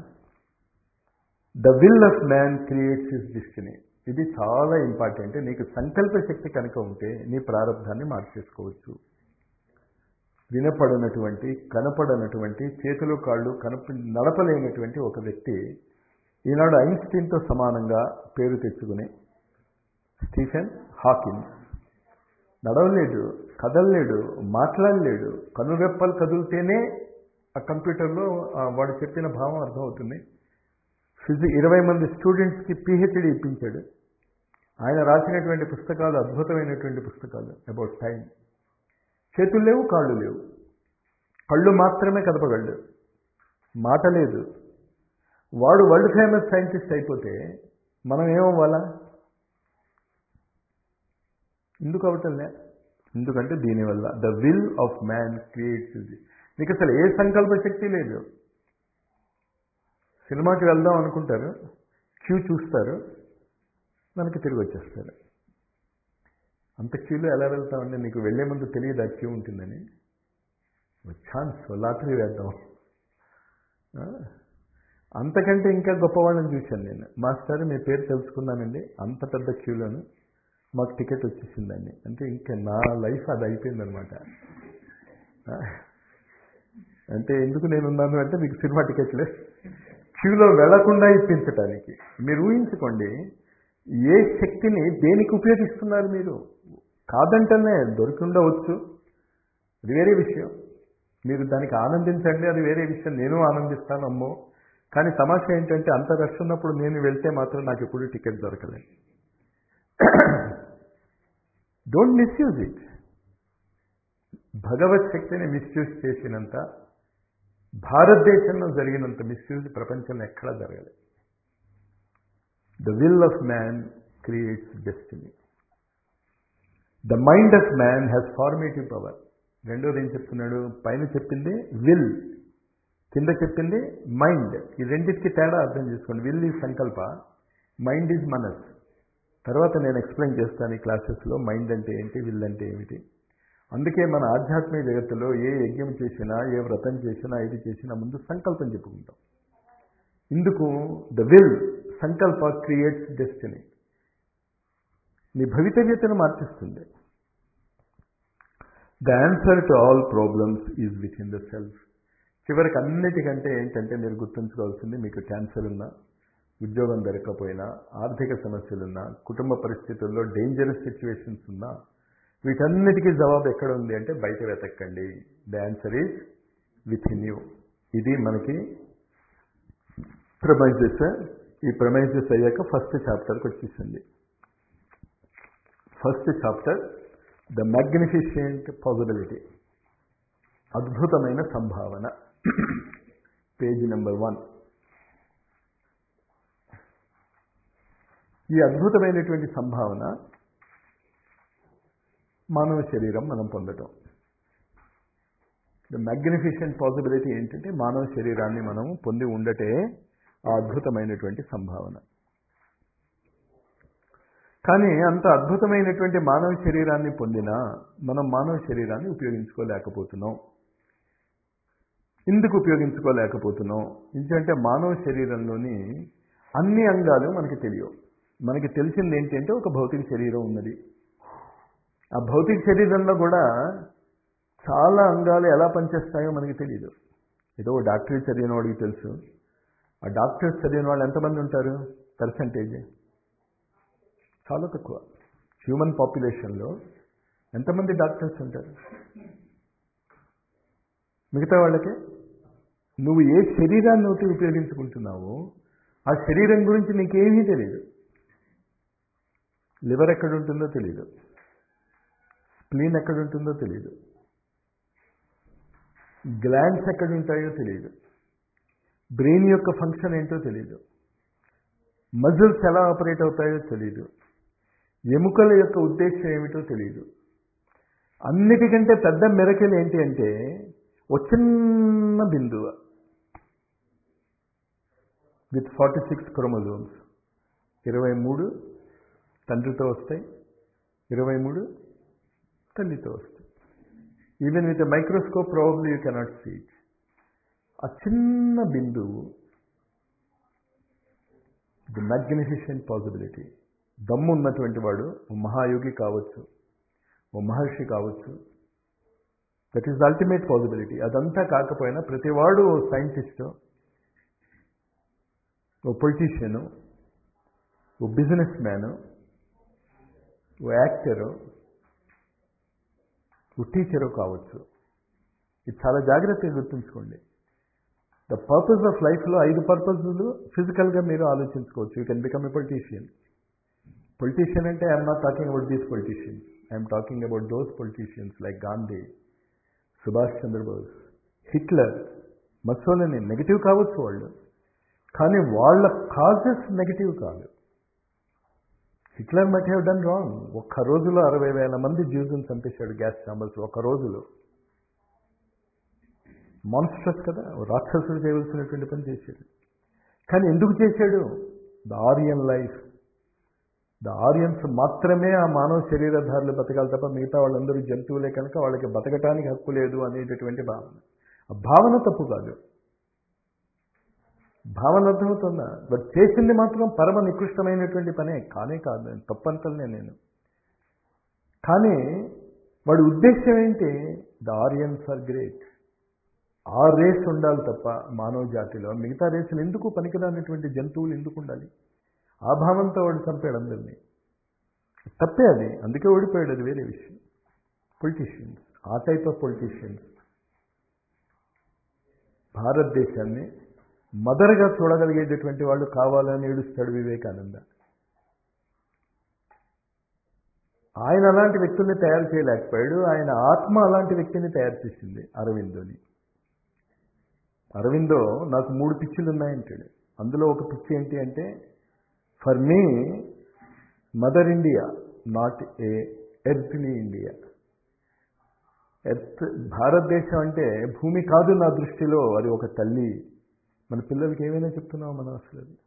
[SPEAKER 1] the will of man creates his destiny ఇది చాలా important నీకు సంకల్ప శక్తి కనుక ఉంటే నీ ప్రారంభాన్ని మార్చేసుకోవచ్చు వినపడనటువంటి కనపడనటువంటి చేతులు కాళ్ళు కనప నడపలేనటువంటి ఒక వ్యక్తి ఈనాడు ఐన్స్టీన్తో సమానంగా పేరు తెచ్చుకుని స్టీఫెన్ హాకిన్ నడవలేడు కదలలేడు మాట్లాడలేడు కనురెప్పలు కదిలితేనే ఆ కంప్యూటర్లో వాడు చెప్పిన భావం అర్థమవుతుంది ఫిజి ఇరవై మంది స్టూడెంట్స్కి పిహెచ్డి ఇప్పించాడు ఆయన రాసినటువంటి పుస్తకాలు అద్భుతమైనటువంటి పుస్తకాలు అబౌట్ టైం చేతులు లేవు కాళ్ళు లేవు కళ్ళు మాత్రమే కదపగలడు మాట లేదు వాడు వరల్డ్ ఫేమస్ సైంటిస్ట్ అయిపోతే మనం ఏమవ్వాలా ఎందుకు అవటంలే ఎందుకంటే దీనివల్ల the will of man creates నీకు అసలు ఏ సంకల్ప శక్తి లేదు సినిమాకి వెళ్దాం అనుకుంటారు క్యూ చూస్తారు మనకి తిరిగి వచ్చేస్తారు అంత క్యూలో ఎలా వెళ్తామండి నీకు వెళ్లే ముందు తెలియదు ఆ క్యూ ఉంటుందని ఛాన్స్ లాటరీ వేద్దాం ఆ? అంతకంటే ఇంకా గొప్పవాళ్ళని చూశాను నేను మాస్టర్ మీ పేరు తెలుసుకున్నానండి అంత పెద్ద క్యూలోను మాకు టికెట్ వచ్చేసిందండి అంటే ఇంకా నా లైఫ్ అది అయిపోయిందనమాట ఆ? అంటే ఎందుకు నేను ఉన్నాను అంటే మీకు సినిమా టికెట్లే క్యూలో వెళ్లకుండా ఇప్పించటానికి మీరు ఊహించుకోండి ఏ శక్తిని దేనికి ఉపయోగిస్తున్నారు మీరు కాదంటేనే దొరికి ఉండవచ్చు అది వేరే విషయం మీరు దానికి ఆనందించండి అది వేరే విషయం నేను ఆనందిస్తాను అమ్మో కానీ తమాషా ఏంటంటే అంత రష్ ఉన్నప్పుడు నేను వెళ్తే మాత్రం నాకు ఎప్పుడు టికెట్ దొరకలేదు డోంట్ మిస్యూజ్ ఇట్ భగవత్ శక్తిని మిస్యూజ్ చేసినంత భారతదేశంలో జరిగినంత మిస్యూజ్ ప్రపంచంలో ఎక్కడా జరగలేదు the will of man creates destiny the mind of man has formative power రెండోది ఏం చెప్తున్నాడు పైన చెప్పింది విల్ కింద చెప్పింది మైండ్ ఈ రెండింటికి తేడా అర్థం చేసుకోండి విల్ ఈజ్ సంకల్ప మైండ్ ఈజ్ మనస్ తర్వాత నేను ఎక్స్ప్లెయిన్ చేస్తాను ఈ క్లాసెస్లో మైండ్ అంటే ఏంటి విల్ అంటే ఏమిటి అందుకే మన ఆధ్యాత్మిక జగత్తులో ఏ యజ్ఞం చేసినా ఏ వ్రతం చేసినా ఏది చేసినా ముందు సంకల్పం చెప్పుకుంటాం ఇందుకు ద విల్ సంకల్ప క్రియేట్స్ డెస్టినీ నీ భవితవ్యతను మార్చిస్తుంది the answer to all problems is within the self చివరికి అన్నిటికంటే ఏంటంటే మీరు గుర్తుంచుకోవాల్సింది మీకు క్యాన్సర్ ఉన్నా ఉద్యోగం దొరకకపోయినా ఆర్థిక సమస్యలున్నా కుటుంబ పరిస్థితుల్లో డేంజరస్ సిచ్యువేషన్స్ ఉన్నా వీటన్నిటికీ జవాబు ఎక్కడ ఉంది అంటే బయట వెతకండి the answer is within you ఇది మనకి ప్రమైజెస్ ఈ ప్రమైజెస్ అయ్యాక ఫస్ట్ చాప్టర్కి వచ్చేసింది first chapter the magnificent possibility అద్భుతమైన సంభావన పేజీ నెంబర్ వన్ ఈ అద్భుతమైనటువంటి సంభావన మానవ శరీరం మనం పొందటం ద మ్యాగ్నిఫిషియంట్ పాసిబిలిటీ ఏంటంటే మానవ శరీరాన్ని మనం పొంది ఉండటే ఆ అద్భుతమైనటువంటి సంభావన కానీ అంత అద్భుతమైనటువంటి మానవ శరీరాన్ని పొందినా మనం మానవ శరీరాన్ని ఉపయోగించుకోలేకపోతున్నాం ఎందుకు ఉపయోగించుకోలేకపోతున్నాం ఎందుకంటే మానవ శరీరంలోని అన్ని అంగాలు మనకి తెలియవు మనకి తెలిసింది ఏంటంటే ఒక భౌతిక శరీరం ఉన్నది ఆ భౌతిక శరీరంలో కూడా చాలా అంగాలు ఎలా పనిచేస్తాయో మనకి తెలియదు ఏదో డాక్టరీ చదివిన వాడికి తెలుసు ఆ డాక్టర్స్ చదివిన వాళ్ళు ఎంతమంది ఉంటారు పర్సంటేజ్ చాలా తక్కువ హ్యూమన్ పాపులేషన్లో ఎంతమంది డాక్టర్స్ ఉంటారు మిగతా వాళ్ళకి నువ్వు ఏ శరీరాన్ని ఒకటి ఉపయోగించుకుంటున్నావో ఆ శరీరం గురించి నీకేమీ తెలియదు లివర్ ఎక్కడ ఉంటుందో తెలియదు స్ప్లీన్ ఎక్కడ ఉంటుందో తెలియదు గ్లాండ్స్ ఎక్కడ ఉంటాయో తెలియదు బ్రెయిన్ యొక్క ఫంక్షన్ ఏంటో తెలియదు మజిల్స్ ఎలా ఆపరేట్ అవుతాయో తెలియదు ఎముకల యొక్క ఉద్దేశం ఏమిటో తెలియదు అన్నిటికంటే పెద్ద మెరకలు ఏంటి అంటే ఒక చిన్న బిందువు విత్ ఫార్టీ సిక్స్ క్రోమోజోమ్స్ ఇరవై మూడు తండ్రితో వస్తాయి ఇరవై మూడు తల్లితో వస్తాయి even with microscope probably you cannot see it ఆ చిన్న బిందువు ది మ్యాగ్నిఫిషియంట్ పాసిబిలిటీ దమ్ము ఉన్నటువంటి వాడు ఓ మహాయోగి కావచ్చు ఓ మహర్షి కావచ్చు that is the ultimate possibility అదంతా కాకపోయినా ప్రతివాడు ఓ సైంటిస్టు ఓ పొలిటీషియను ఓ బిజినెస్ మ్యాను ఓ యాక్టరు ఓ టీచరు కావచ్చు ఇది చాలా జాగ్రత్తగా గుర్తుంచుకోండి ద పర్పస్ ఆఫ్ లైఫ్లో ఐదు పర్పస్లు ఫిజికల్గా మీరు ఆలోచించుకోవచ్చు you can become a politician politician అంటే I'm not talking about these politicians I'm talking about those politicians like Gandhi Subhash Chandrabose Hitler Mussolini negative కావచ్చు వాళ్ళు కానీ వాళ్ళ కాజెస్ నెగిటివ్ కాదు Hitler must have done wrong ఒక్క రోజులో అరవై వేల మంది జ్యూస్ని చంపేశాడు గ్యాస్ ఛాంబర్స్ ఒక రోజులో మాన్స్ట్రస్ కదా రాక్షసుడు చేయవలసినటువంటి పని చేశాడు కానీ ఎందుకు చేశాడు the Aryan life the Aryans మాత్రమే ఆ మానవ శరీరధారులు బతకాలి తప్ప మిగతా వాళ్ళందరూ జంతువులే కనుక వాళ్ళకి బతకటానికి హక్కు లేదు అనేటటువంటి భావన ఆ భావన తప్పు కాదు భావన అర్థమవుతుందా బట్ చేసింది మాత్రం పరమ నికృష్టమైనటువంటి పనే కానే కాదు తప్పంతలనే నేను కానీ వాడి ఉద్దేశం ఏంటి the Aryans are great a race ఉండాలి తప్ప మానవ జాతిలో మిగతా రేసులు ఎందుకు పనికిరానటువంటి జంతువులు ఎందుకు ఉండాలి ఆ భావంతో వాడు చంపాడు అందరినీ తప్పే అది అందుకే ఓడిపోయాడు అది వేరే విషయం పొలిటీషియన్స్ ఆ టైప్ ఆఫ్ పొలిటీషియన్స్ భారతదేశాన్ని మదర్గా చూడగలిగేటటువంటి వాళ్ళు కావాలని ఏడుస్తాడు వివేకానంద ఆయన అలాంటి వ్యక్తుల్ని తయారు చేయలేకపోయాడు ఆయన ఆత్మ అలాంటి వ్యక్తిని తయారు చేసింది అరవిందోని అరవిందో నాకు మూడు పిచ్చులు ఉన్నాయంటాడు అందులో ఒక పిచ్చి ఏంటి అంటే for me mother India not a earthly India earth Bharatadesam అంటే భూమి కాదు నా దృష్టిలో అది ఒక తల్లి మన పిల్లలకి ఏమైనా చెప్తున్నావు మనం అసలు అది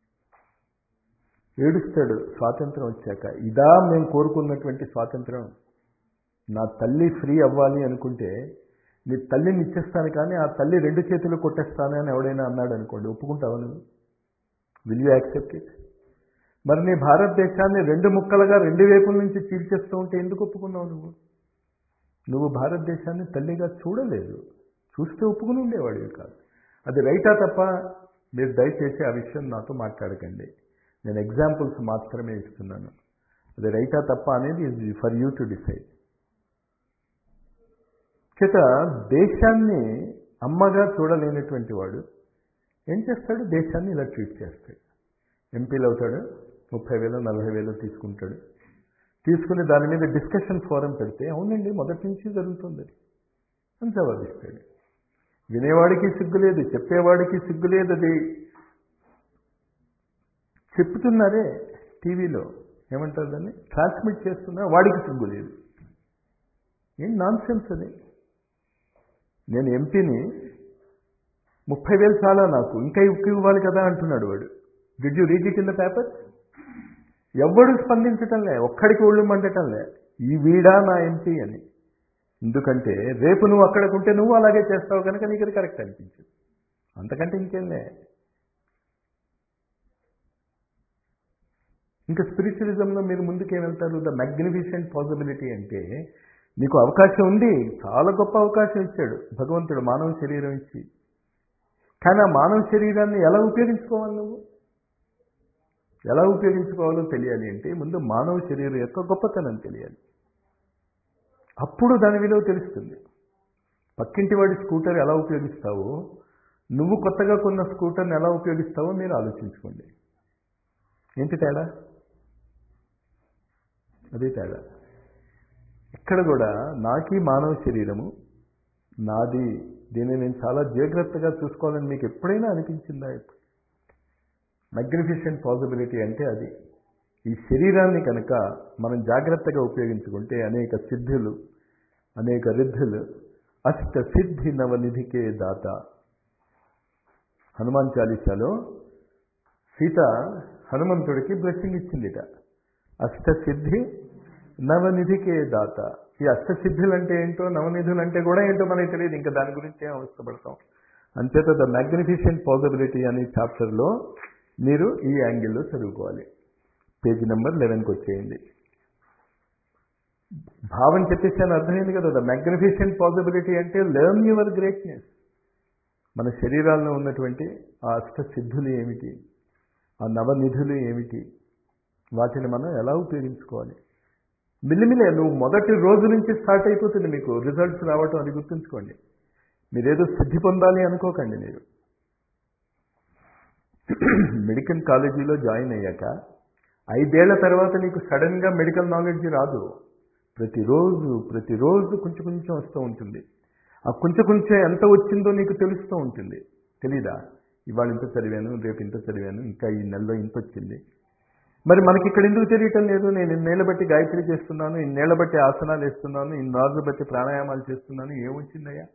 [SPEAKER 1] ఏడుస్తాడు స్వాతంత్రం వచ్చాక ఇదా మేము కోరుకున్నటువంటి స్వాతంత్రం నా తల్లి ఫ్రీ అవ్వాలి అనుకుంటే నీ తల్లిని ఇచ్చేస్తాను కానీ ఆ తల్లి రెండు చేతులు కొట్టేస్తాను అని ఎవడైనా అన్నాడు అనుకోండి ఒప్పుకుంటావా నువ్వు విల్ యూ యాక్సెప్ట్ ఇట్ మరి నీ భారతదేశాన్ని రెండు ముక్కలుగా రెండు వైపుల నుంచి చీల్చేస్తూ ఉంటే ఎందుకు ఒప్పుకున్నావు నువ్వు నువ్వు భారతదేశాన్ని తల్లిగా చూడలేదు చూస్తే ఒప్పుకుని ఉండేవాడివి కాదు అది రైటా తప్ప మీరు దయచేసి ఆ విషయం నాతో మాట్లాడకండి నేను ఎగ్జాంపుల్స్ మాత్రమే ఇస్తున్నాను అది రైటా తప్ప అనేది ఇది ఫర్ యూ టు డిసైడ్ చేత దేశాన్ని అమ్మగా చూడలేనటువంటి వాడు ఏం చేస్తాడు దేశాన్ని ఇలా ట్రీట్ చేస్తాడు ఎంపీలు అవుతాడు ముప్పై వేలు నలభై వేలు తీసుకుంటాడు తీసుకుని దాని మీద డిస్కషన్ ఫోరం పెడితే అవునండి మొదటి నుంచి జరుగుతుంది అని జవాబిస్తాడు వినేవాడికి సిగ్గు లేదు చెప్పేవాడికి సిగ్గు లేదు అది చెప్తున్నారే టీవీలో ఏమంటారు దాన్ని ట్రాన్స్మిట్ చేస్తున్నా వాడికి సిగ్గు లేదు ఏం నాన్ సెన్స్ అది నేను ఎంపీని ముప్పై వేలు చాలా నాకు ఇంకా ఎక్కువ ఇవ్వాలి కదా అంటున్నాడు వాడు did you read it in the paper ఎవ్వడు స్పందించటంలే ఒక్కడికి ఒళ్ళు మండటంలే ఈ వీడా నా ఎంపీ అని ఎందుకంటే రేపు నువ్వు అక్కడికి నువ్వు అలాగే చేస్తావు కనుక నీకు అది కరెక్ట్ అనిపించదు అంతకంటే ఇంకేంలే ఇంకా స్పిరిచువలిజంలో మీరు ముందుకేం వెళ్తారు ద మ్యాగ్నిఫిషెంట్ పాసిబిలిటీ అంటే నీకు అవకాశం ఉంది చాలా గొప్ప అవకాశం ఇచ్చాడు భగవంతుడు మానవ శరీరం ఇచ్చి కానీ ఆ మానవ శరీరాన్ని ఎలా ఉపయోగించుకోవాలి నువ్వు ఎలా ఉపయోగించుకోవాలో తెలియాలి అంటే ముందు మానవ శరీరం యొక్క గొప్పతనం తెలియాలి అప్పుడు దాని విలువ తెలుస్తుంది పక్కింటి వాడి స్కూటర్ ఎలా ఉపయోగిస్తావో నువ్వు కొత్తగా కొన్న స్కూటర్ని ఎలా ఉపయోగిస్తావో మీరు ఆలోచించుకోండి ఏంటి తేడా అదే తేడా ఇక్కడ కూడా నాకీ మానవ శరీరము నాది దీన్ని నేను చాలా జాగ్రత్తగా చూసుకోవాలని మీకు ఎప్పుడైనా అనిపించిందా మ్యాగ్నిఫిషెంట్ పాసిబిలిటీ అంటే అది ఈ శరీరాన్ని కనుక మనం జాగ్రత్తగా ఉపయోగించుకుంటే అనేక సిద్ధులు అనేక రిద్ధులు అష్ట సిద్ధి నవనిధికే దాత హనుమాన్ చాలీసాలో సీత హనుమంతుడికి బ్లెస్సింగ్ ఇచ్చిందిట అష్టసిద్ధి నవనిధికే దాత ఈ అష్టసిద్ధులు అంటే ఏంటో నవనిధులు అంటే కూడా ఏంటో మనకి తెలియదు ఇంకా దాని గురించి ఏం అవస్థపడతాం అంచేత ద మ్యాగ్నిఫిషెంట్ పాసిబిలిటీ అనే చాప్టర్లో మీరు ఈ యాంగిల్లో చదువుకోవాలి పేజీ నెంబర్ లెవెన్కి వచ్చేయండి భావం చెప్పేసాను అర్థమైంది కదా ద మ్యాగ్నిఫిషెంట్ పాసిబిలిటీ అంటే లెర్న్ యువర్ గ్రేట్నెస్ మన శరీరాల్లో ఉన్నటువంటి ఆ అష్టసిద్ధులు ఏమిటి ఆ నవనిధులు ఏమిటి వాటిని మనం ఎలా ఉపయోగించుకోవాలి మిల్లిమిలే నువ్వు మొదటి రోజు నుంచి స్టార్ట్ అయిపోతుంది మీకు రిజల్ట్స్ రావటం అది గుర్తుంచుకోండి మీరేదో సిద్ధి పొందాలి అనుకోకండి మీరు మెడికల్ కాలేజీలో జాయిన్ అయ్యాక ఐదేళ్ల తర్వాత నీకు సడన్గా మెడికల్ నాలెడ్జ్ రాదు ప్రతిరోజు ప్రతిరోజు కొంచెం కొంచెం వస్తూ ఉంటుంది ఆ కొంచెం కొంచెం ఎంత వచ్చిందో నీకు తెలుస్తూ ఉంటుంది తెలీదా ఇవాళ ఇంత చదివాను రేపు ఇంత చదివాను ఇంకా ఈ నెలలో ఇంత వచ్చింది మరి మనకి ఇక్కడ ఎందుకు తెలియటం లేదు నేను ఇన్నేళ్ల బట్టి గాయత్రి చేస్తున్నాను ఇన్నేళ్ల బట్టి ఆసనాలు వేస్తున్నాను ఇన్నాళ్ళు బట్టి ప్రాణాయామాలు చేస్తున్నాను ఏమొచ్చిందయ్యా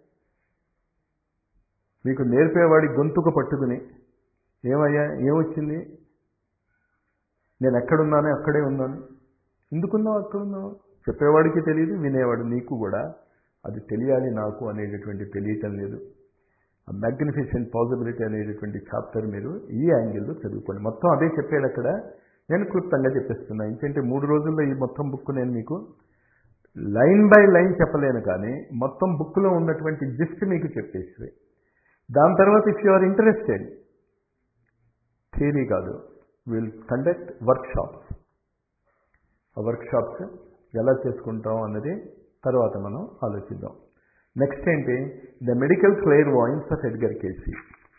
[SPEAKER 1] మీకు నేర్పేవాడి గొంతుకు పట్టుకుని ఏమయ్యా ఏమొచ్చింది నేను ఎక్కడున్నానో అక్కడే ఉన్నాను ఎందుకున్నావు అక్కడున్నావు చెప్పేవాడికి తెలియదు వినేవాడు నీకు కూడా అది తెలియాలి నాకు అనేటటువంటి తెలియటం లేదు ఆ మ్యాగ్నిఫిసెంట్ పాసిబిలిటీ అనేటటువంటి చాప్టర్ మీరు ఈ యాంగిల్లో చదువుకోండి మొత్తం అదే చెప్పాడు అక్కడ నేను క్లుప్తంగా చెప్పేస్తున్నా ఎందుకంటే మూడు రోజుల్లో ఈ మొత్తం బుక్ నేను మీకు లైన్ బై లైన్ చెప్పలేను కానీ మొత్తం బుక్లో ఉన్నటువంటి జిస్ట్ మీకు చెప్పేసి దాని తర్వాత if you are interested theory కాదు విల్ కండక్ట్ వర్క్షాప్స్ ఆ వర్క్షాప్స్ ఎలా చేసుకుంటాం అన్నది తర్వాత మనం ఆలోచిద్దాం నెక్స్ట్ ఏంటి the medical clairvoyance of Edgar Cayce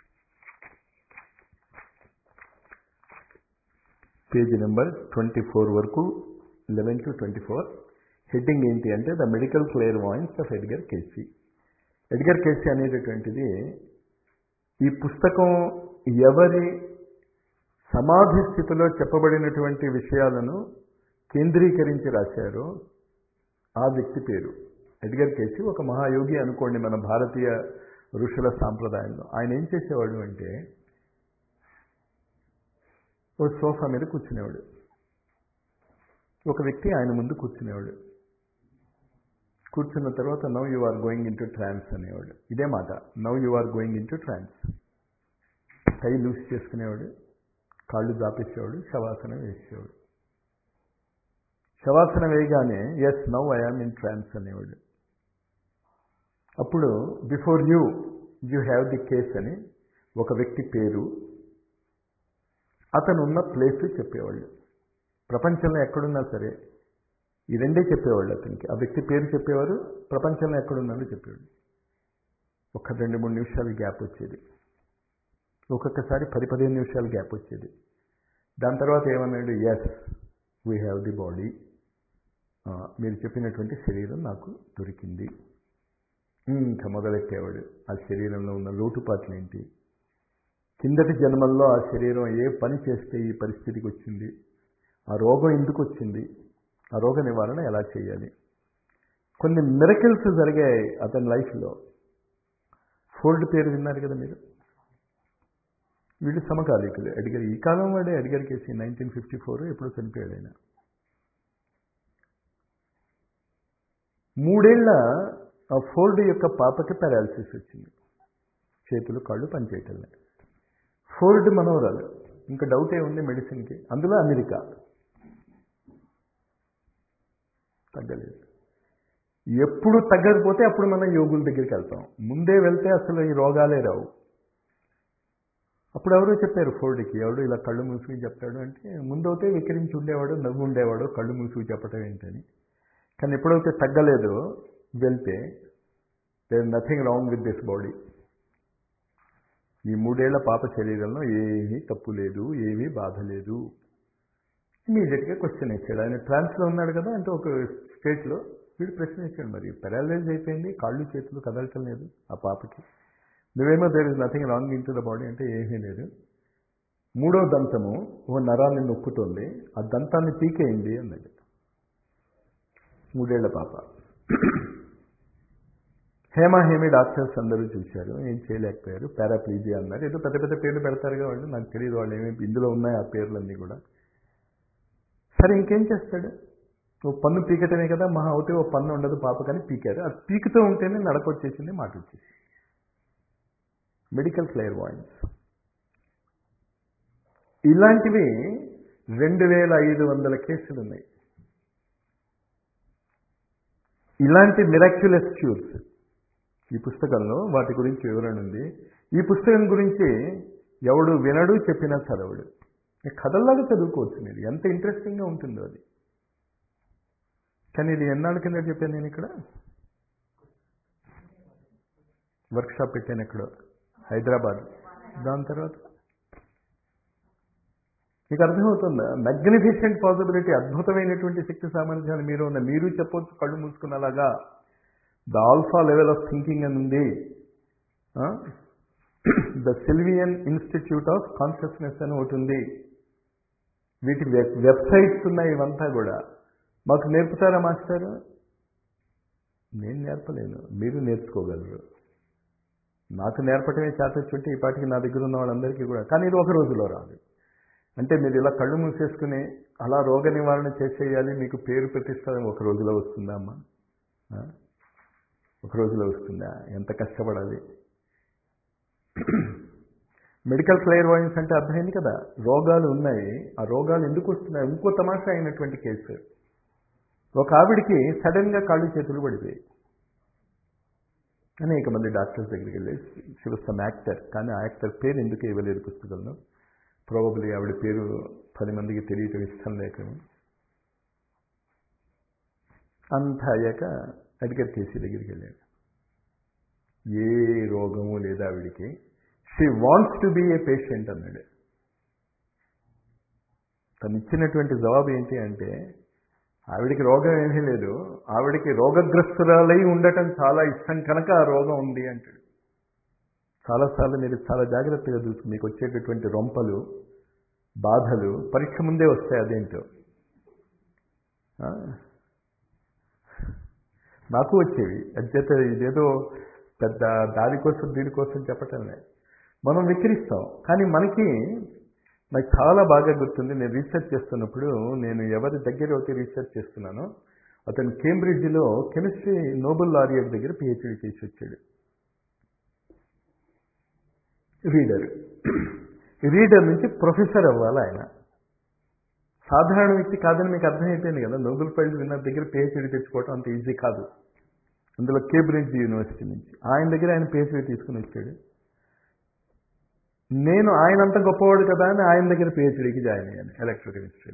[SPEAKER 1] page number twenty four వరకు eleven to twenty four heading ఏంటి అంటే the medical clairvoyance of Edgar Cayce Edgar Cayce అనేటటువంటిది ఈ పుస్తకం ఎవరి సమాధి స్థితిలో చెప్పబడినటువంటి విషయాలను కేంద్రీకరించి రాశారో ఆ వ్యక్తి పేరు ఎడ్గర్ కేసి ఒక మహాయోగి అనుకోండి మన భారతీయ ఋషుల సాంప్రదాయంలో ఆయన ఏం చేసేవాడు అంటే ఓ సోఫా మీద కూర్చునేవాడు ఒక వ్యక్తి ఆయన ముందు కూర్చునేవాడు కూర్చున్న తర్వాత now you are going into trance అనేవాడు ఇదే మాట now you are going into trance tie loose చేసుకునేవాడు కాళ్ళు దాపేసేవాడు శవాసనం వేసేవాడు శవాసనం వేయగానే yes now I am in trance అనేవాడు అప్పుడు before you you have the case అని ఒక వ్యక్తి పేరు అతను ఉన్న ప్లేస్ చెప్పేవాళ్ళు ప్రపంచంలో ఎక్కడున్నా సరే ఈ రెండే చెప్పేవాళ్ళు అతనికి ఆ వ్యక్తి పేరు చెప్పేవారు ప్రపంచంలో ఎక్కడున్నాడో చెప్పేవాడు ఒక రెండు మూడు నిమిషాలు గ్యాప్ వచ్చేది ఒక్కొక్కసారి పది పదిహేను నిమిషాలు గ్యాప్ వచ్చేది దాని తర్వాత ఏమన్నాడు yes we have the body మీరు చెప్పినటువంటి శరీరం నాకు దొరికింది ఇంకా మొదలెట్టేవాడు ఆ శరీరంలో ఉన్న లోటుపాట్లు ఏంటి కిందటి జన్మల్లో ఆ శరీరం ఏ పని చేస్తే ఈ పరిస్థితికి వచ్చింది ఆ రోగం ఎందుకు వచ్చింది ఆ రోగ నివారణ ఎలా చేయాలి కొన్ని మిరకిల్స్ జరిగాయి అతని లైఫ్లో ఫోల్డ్ పేరు విన్నారు కదా మీరు వీళ్ళు సమకాలీకులు అడిగారు ఈ కాలం వాడే అడిగారు కేసి నైన్టీన్ ఫిఫ్టీ ఫోర్ ఎప్పుడో చనిపోయాడు ఆయన మూడేళ్ల ఆ ఫోల్డ్ యొక్క పాపకి పారాలసిస్ వచ్చింది చేతులు కాళ్ళు పనిచేయటం లేదు ఫోల్డ్ మనోరాలు ఇంకా డౌట్ ఏముంది మెడిసిన్కి అందులో అమెరికా తగ్గలేదు ఎప్పుడు తగ్గకపోతే అప్పుడు మనం యోగుల దగ్గరికి వెళ్తాం ముందే వెళ్తే అసలు ఈ రోగాలే రావు అప్పుడు ఎవరో చెప్పారు ఫోర్డ్కి ఎవడు ఇలా కళ్ళు మూసుకుని చెప్తాడు అంటే ముందైతే వికరించి ఉండేవాడు నవ్వు ఉండేవాడు కళ్ళు మూసుకు చెప్పటం ఏంటని కానీ ఎప్పుడైతే తగ్గలేదో వెళ్తే there nothing wrong with this body ఈ మూడేళ్ల పాప శరీరంలో ఏమీ తప్పు లేదు ఏమీ బాధ లేదు ఇమీడియట్గా క్వశ్చన్ ఇచ్చాడు ఆయన ట్రాన్స్లో ఉన్నాడు కదా అంటే ఒక స్టేట్లో వీడు ప్రశ్న ఇచ్చాడు మరి పెరాలైజ్ అయిపోయింది కాళ్ళు చేతులు కదలటం లేదు ఆ పాపకి నువ్వేమో there is nothing wrong into the body అంటే ఏమీ లేదు మూడో దంతము ఓ నరాన్ని నొక్కుతోంది ఆ దంతాన్ని పీకేయండి అన్నది మూడేళ్ల పాప హేమ హేమి డాక్టర్స్ అందరూ చూశారు ఏం చేయలేకపోయారు పారాప్లీజియా అన్నారు ఏదో పెద్ద పెద్ద పేర్లు పెడతారుగా వాళ్ళు నాకు తెలియదు వాళ్ళు ఏమి ఇందులో ఉన్నాయి ఆ పేర్లన్నీ కూడా సరే ఇంకేం చేస్తాడు ఓ పన్ను పీకటమే కదా మహా అవుతే ఓ పన్ను ఉండదు పాప కానీ పీకారు అది పీకుతూ ఉంటేనే నడకొచ్చేసింది మాట వచ్చేసింది మెడికల్ క్లైర్ వాయిన్స్ ఇలాంటివి రెండు వేల ఐదు వందల కేసులు ఉన్నాయి ఇలాంటి మిరాక్యులస్ క్యూర్స్ ఈ పుస్తకంలో వాటి గురించి వివరణ ఉంది ఈ పుస్తకం గురించి ఎవడు వినడు చెప్పినా చదవడు కథల్లాగా చదువుకోవచ్చు మీరు ఎంత ఇంట్రెస్టింగ్గా ఉంటుందో అది కానీ ఇది ఎన్నాళ్ళ కింద చెప్పాను నేను ఇక్కడ వర్క్షాప్ పెట్టాను ఇక్కడ హైదరాబాద్ దాని తర్వాత మీకు అర్థమవుతుందా మ్యాగ్నిఫిషెంట్ పాసిబిలిటీ అద్భుతమైనటువంటి శక్తి సామర్థ్యాలు మీరు ఉన్న మీరు చెప్పొచ్చు కళ్ళు మూసుకున్నలాగా the alpha level of thinking అని ఉంది the Silvian institute of consciousness అని ఒకటి ఉంది వీటి వెబ్సైట్స్ ఉన్నాయి ఇవంతా కూడా మాకు నేర్పుతారా మాస్టర్ నేను నేర్పలేను మీరు నేర్చుకోగలరు నాకు నేర్పటమే చేతొచ్చుంటే ఈ పాటికి నా దగ్గర ఉన్న వాళ్ళందరికీ కూడా కానీ ఇది ఒక రోజులో రాదు అంటే మీరు ఇలా కళ్ళు మూసేసుకుని అలా రోగ నివారణ చేసేయాలి మీకు పేరు ప్రతిష్ట ఒక రోజులో వస్తుందా అమ్మా ఆ? ఒక రోజులో వస్తుందా ఎంత కష్టపడాలి మెడికల్ క్లియర్ వాయిన్స్ అంటే అర్థమైంది కదా రోగాలు ఉన్నాయి ఆ రోగాలు ఎందుకు వస్తున్నాయి ఇంకో తమాషా అయినటువంటి కేసు ఒక ఆవిడికి సడన్గా కాళ్ళు చేతులు పడిపోయాయి అనేక మంది డాక్టర్స్ దగ్గరికి వెళ్ళి షీ వాజ్ సమ్ యాక్టర్ కానీ ఆ యాక్టర్ పేరు ఎందుకు ఇవ్వలేదు పుస్తకంలో ప్రాబబ్లీ ఆవిడ పేరు పది మందికి తెలియటం ఇష్టం లేకని అంత అయ్యాక అడిగారు కేసీ దగ్గరికి వెళ్ళాడు ఏ రోగము లేదా ఆవిడికి she wants to be a patient అన్నాడు తను ఇచ్చినటువంటి జవాబు ఏంటి అంటే ఆవిడికి రోగం ఏమీ లేదు ఆవిడికి రోగగ్రస్తురాలై ఉండటం చాలా ఇష్టం కనుక ఆ రోగం ఉంది అంటాడు చాలాసార్లు మీరు చాలా జాగ్రత్తగా చూసి మీకు వచ్చేటటువంటి రొంపలు బాధలు పరీక్ష ముందే వస్తాయి అదేంటో ఆ? నాకు వచ్చేవి అధ్యత ఇదేదో పెద్ద దాని కోసం దీనికోసం చెప్పటం లేదు మనం విక్రిస్తాం కానీ మనకి నాకు చాలా బాగా గుర్తుంది నేను రీసెర్చ్ చేస్తున్నప్పుడు నేను ఎవరి దగ్గర అయితే రీసెర్చ్ చేస్తున్నానో అతను కేంబ్రిడ్జ్లో కెమిస్ట్రీ నోబెల్ లారియట్ దగ్గర పిహెచ్డి చేసి వచ్చాడు రీడర్ రీడర్ నుంచి ప్రొఫెసర్ అవ్వాలి ఆయన సాధారణ వ్యక్తి కాదని మీకు అర్థమైపోయింది కదా నోబెల్ ప్రైజ్ విన్నర్ దగ్గర పిహెచ్డి తెచ్చుకోవడం అంత ఈజీ కాదు అందులో కేంబ్రిడ్జ్ యూనివర్సిటీ నుంచి ఆయన దగ్గర ఆయన పిహెచ్డి తీసుకుని వచ్చాడు నేను ఆయన అంత గొప్పవాడు కదా అని ఆయన దగ్గర పిహెచ్డీకి జాయిన్ అయ్యాను ఎలక్ట్రోకెమిస్ట్రీ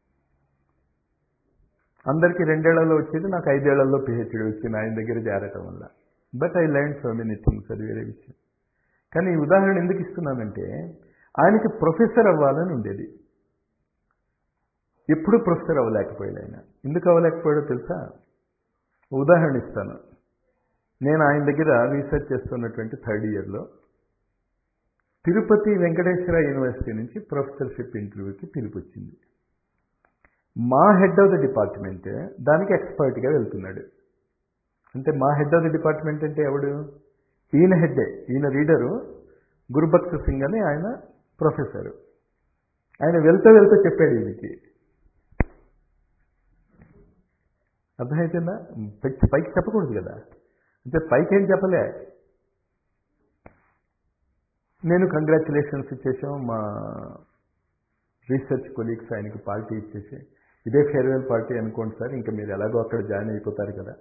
[SPEAKER 1] అందరికీ రెండేళ్లలో వచ్చేది నాకు ఐదేళ్లలో పిహెచ్డీ వచ్చింది ఆయన దగ్గర చేరటం వల్ల but I learn so many things అది వేరే విషయం కానీ ఈ ఉదాహరణ ఎందుకు ఇస్తున్నానంటే ఆయనకి ప్రొఫెసర్ అవ్వాలని ఉండేది ఎప్పుడు ప్రొఫెసర్ అవ్వలేకపోయాడు ఆయన ఎందుకు అవ్వలేకపోయాడో తెలుసా ఉదాహరణ ఇస్తాను నేను ఆయన దగ్గర రీసెర్చ్ చేస్తున్నటువంటి థర్డ్ ఇయర్లో తిరుపతి వెంకటేశ్వర యూనివర్సిటీ నుంచి ప్రొఫెసర్షిప్ ఇంటర్వ్యూకి పిలుపు వచ్చింది మా హెడ్ ఆఫ్ ద డిపార్ట్మెంట్ దానికి ఎక్స్పర్ట్గా వెళ్తున్నాడు అంటే మా హెడ్ ఆఫ్ ద డిపార్ట్మెంట్ అంటే ఎవడు ఈయన హెడ్డే ఈయన రీడరు గురుభక్త సింగ్ అని ఆయన ప్రొఫెసరు ఆయన వెళ్తూ వెళ్తూ చెప్పాడు ఈయనకి అర్థమైపోయిందా పైకి పైకి చెప్పకూడదు కదా అంటే పైకి ఏం చెప్పలే నేను కంగ్రాచులేషన్స్ ఇచ్చేసాం మా రీసెర్చ్ కొలీగ్స్ ఆయనకి పార్టీ ఇచ్చేసి ఇదే ఫేర్వెల్ పార్టీ అనుకోండి సార్ ఇంకా మీరు ఎలాగో అక్కడ జాయిన్ అయిపోతారు కదా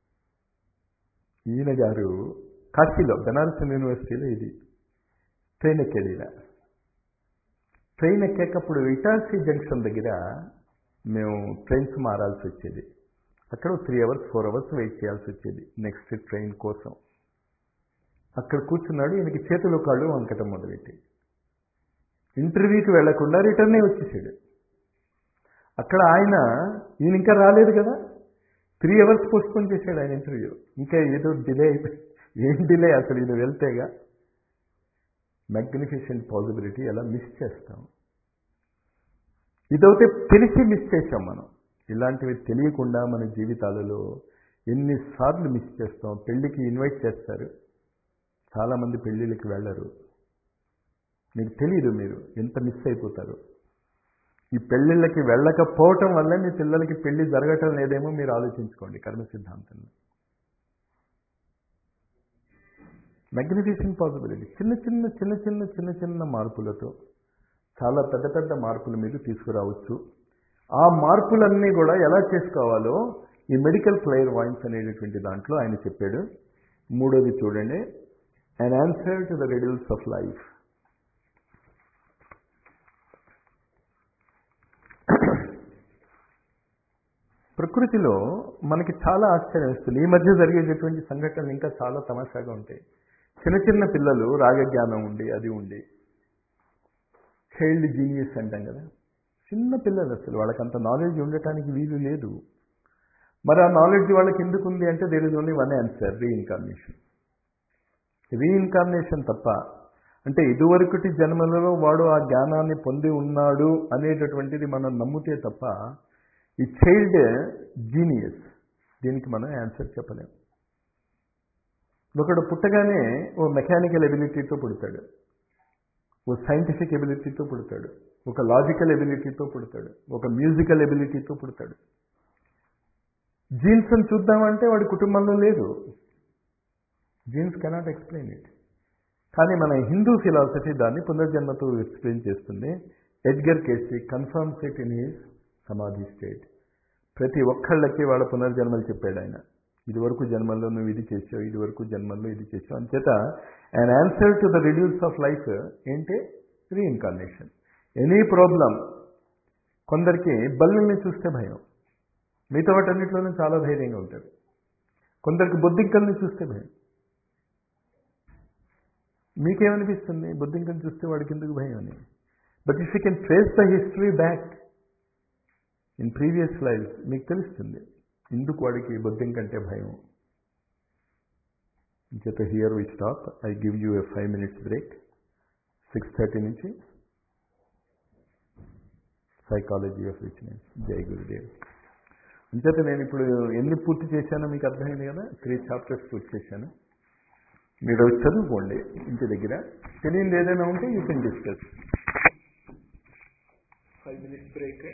[SPEAKER 1] ఈయన గారు కాశీలో బెనారస్ యూనివర్సిటీలో ఇది ట్రైన్ ఎక్కాడు ఈయన ట్రైన్ ఎక్కేటప్పుడు ఇటార్సీ జంక్షన్ దగ్గర మేము ట్రైన్స్ మారాల్సి వచ్చేది అక్కడ three hours four hours wait చేయాల్సి వచ్చేది నెక్స్ట్ ట్రైన్ కోసం అక్కడ కూర్చున్నాడు ఈయనకి చేతులు కాళ్ళు వంకటం మొదలెట్టి ఇంటర్వ్యూకి వెళ్లకుండా రిటర్నే వచ్చేసాడు అక్కడ ఆయన ఈయన ఇంకా రాలేదు కదా త్రీ అవర్స్ పోస్ట్పోన్ చేశాడు ఆయన ఇంటర్వ్యూ ఇంకా ఏదో డిలే అయిపోయి ఏం డిలే అసలు ఈయన వెళ్తేగా మ్యాగ్నిఫిషెంట్ పాసిబిలిటీ ఎలా మిస్ చేస్తాం ఇదైతే తెలిసి మిస్ చేసాం మనం ఇలాంటివి తెలియకుండా మన జీవితాలలో ఎన్నిసార్లు మిస్ చేస్తాం పెళ్ళికి ఇన్వైట్ చేస్తారు చాలామంది పెళ్ళిళ్ళకి వెళ్ళరు మీకు తెలియదు మీరు ఎంత మిస్ అయిపోతారు ఈ పెళ్ళిళ్ళకి వెళ్ళకపోవటం వల్ల మీ పిల్లలకి పెళ్లి జరగటం లేదేమో మీరు ఆలోచించుకోండి కర్మ సిద్ధాంతంలో మ్యాగ్నిఫిషన్ పాసిబిలిటీ చిన్న చిన్న చిన్న చిన్న చిన్న చిన్న మార్పులతో చాలా పెద్ద పెద్ద మార్పులు మీరు తీసుకురావచ్చు ఆ మార్పులన్నీ కూడా ఎలా చేసుకోవాలో ఈ మెడికల్ క్లైర్ వాయిన్స్ అనేటటువంటి దాంట్లో ఆయన చెప్పాడు మూడోది చూడండి an answer to the riddles of life ప్రకృతిలో మనకి చాలా ఆశ్చర్యం ఇస్తుంది ఈ మధ్య జరిగేటటువంటి సంఘటనలు ఇంకా చాలా తమాషాగా ఉంటాయి చిన్న చిన్న పిల్లలు రాగజ్ఞానం ఉండి అది ఉండి చైల్డ్ జీనియస్ అంటాం కదా చిన్న పిల్లలు అసలు వాళ్ళకి అంత నాలెడ్జ్ ఉండటానికి వీలు లేదు మరి ఆ నాలెడ్జ్ వాళ్ళకి ఎందుకు ఉంది అంటే there is only one answer reincarnation reincarnation తప్ప అంటే ఇదివరకటి జన్మలలో వాడు ఆ జ్ఞానాన్ని పొంది ఉన్నాడు అనేటటువంటిది మనం నమ్మితే తప్ప ఈ చైల్డ్ జీనియస్ దీనికి మనం ఆన్సర్ చెప్పలేం ఒకడు పుట్టగానే ఓ మెకానికల్ ఎబిలిటీతో పుడతాడు ఓ సైంటిఫిక్ ఎబిలిటీతో పుడతాడు ఒక లాజికల్ ఎబిలిటీతో పుడతాడు ఒక మ్యూజికల్ ఎబిలిటీతో పుడతాడు జీన్స్ అని చూద్దామంటే వాడి కుటుంబంలో లేదు జీన్స్ కెనాట్ ఎక్స్ప్లెయిన్ ఇట్ కానీ మన హిందూ ఫిలాసఫీ దాన్ని పునర్జన్మతో ఎక్స్ప్లెయిన్ చేస్తుంది Edgar Cayce confirms it in his samadhi state ప్రతి ఒక్కళ్ళకి వాళ్ళ పునర్జన్మలు చెప్పాడు ఆయన ఇది వరకు జన్మల్లో నువ్వు ఇది చేసావు ఇది వరకు జన్మల్లో ఇది చేసావు అంచేత and answer to the riddles of life ఏంటి రీఇన్కార్నేషన్ ఎనీ ప్రాబ్లం కొందరికి బల్లుల్ని చూస్తే భయం మిగతా వాటన్నిటిలోనూ చాలా ధైర్యంగా ఉంటారు కొందరికి బొద్దింకల్ని చూస్తే భయం మీకేమనిపిస్తుంది బొద్దింకల్ని చూస్తే వాడికి ఎందుకు భయం అని but if you can trace the history back in previous life మీకు తెలుస్తుంది ఎందుకు వాడికి బొద్దింకంటే భయం చేత here we stop I give you a five minutes break six thirty నుంచి సైకాలజీ ఆఫ్ రిచ్నెస్ జై గురుదేవ్ అంచేత నేను ఇప్పుడు ఎన్ని పూర్తి చేశానో మీకు అర్థమైంది కదా త్రీ చాప్టర్స్ పూర్తి చేశాను మీరు చదువుకోండి ఇంటి దగ్గర తెలియదు ఏదైనా ఉంటే you can discuss five minutes break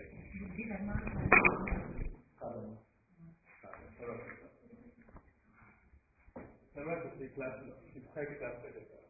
[SPEAKER 1] తర్వాత క్లాస్లో సిక్స్ థర్టీ క్లాస్ పెట్టేస్తారు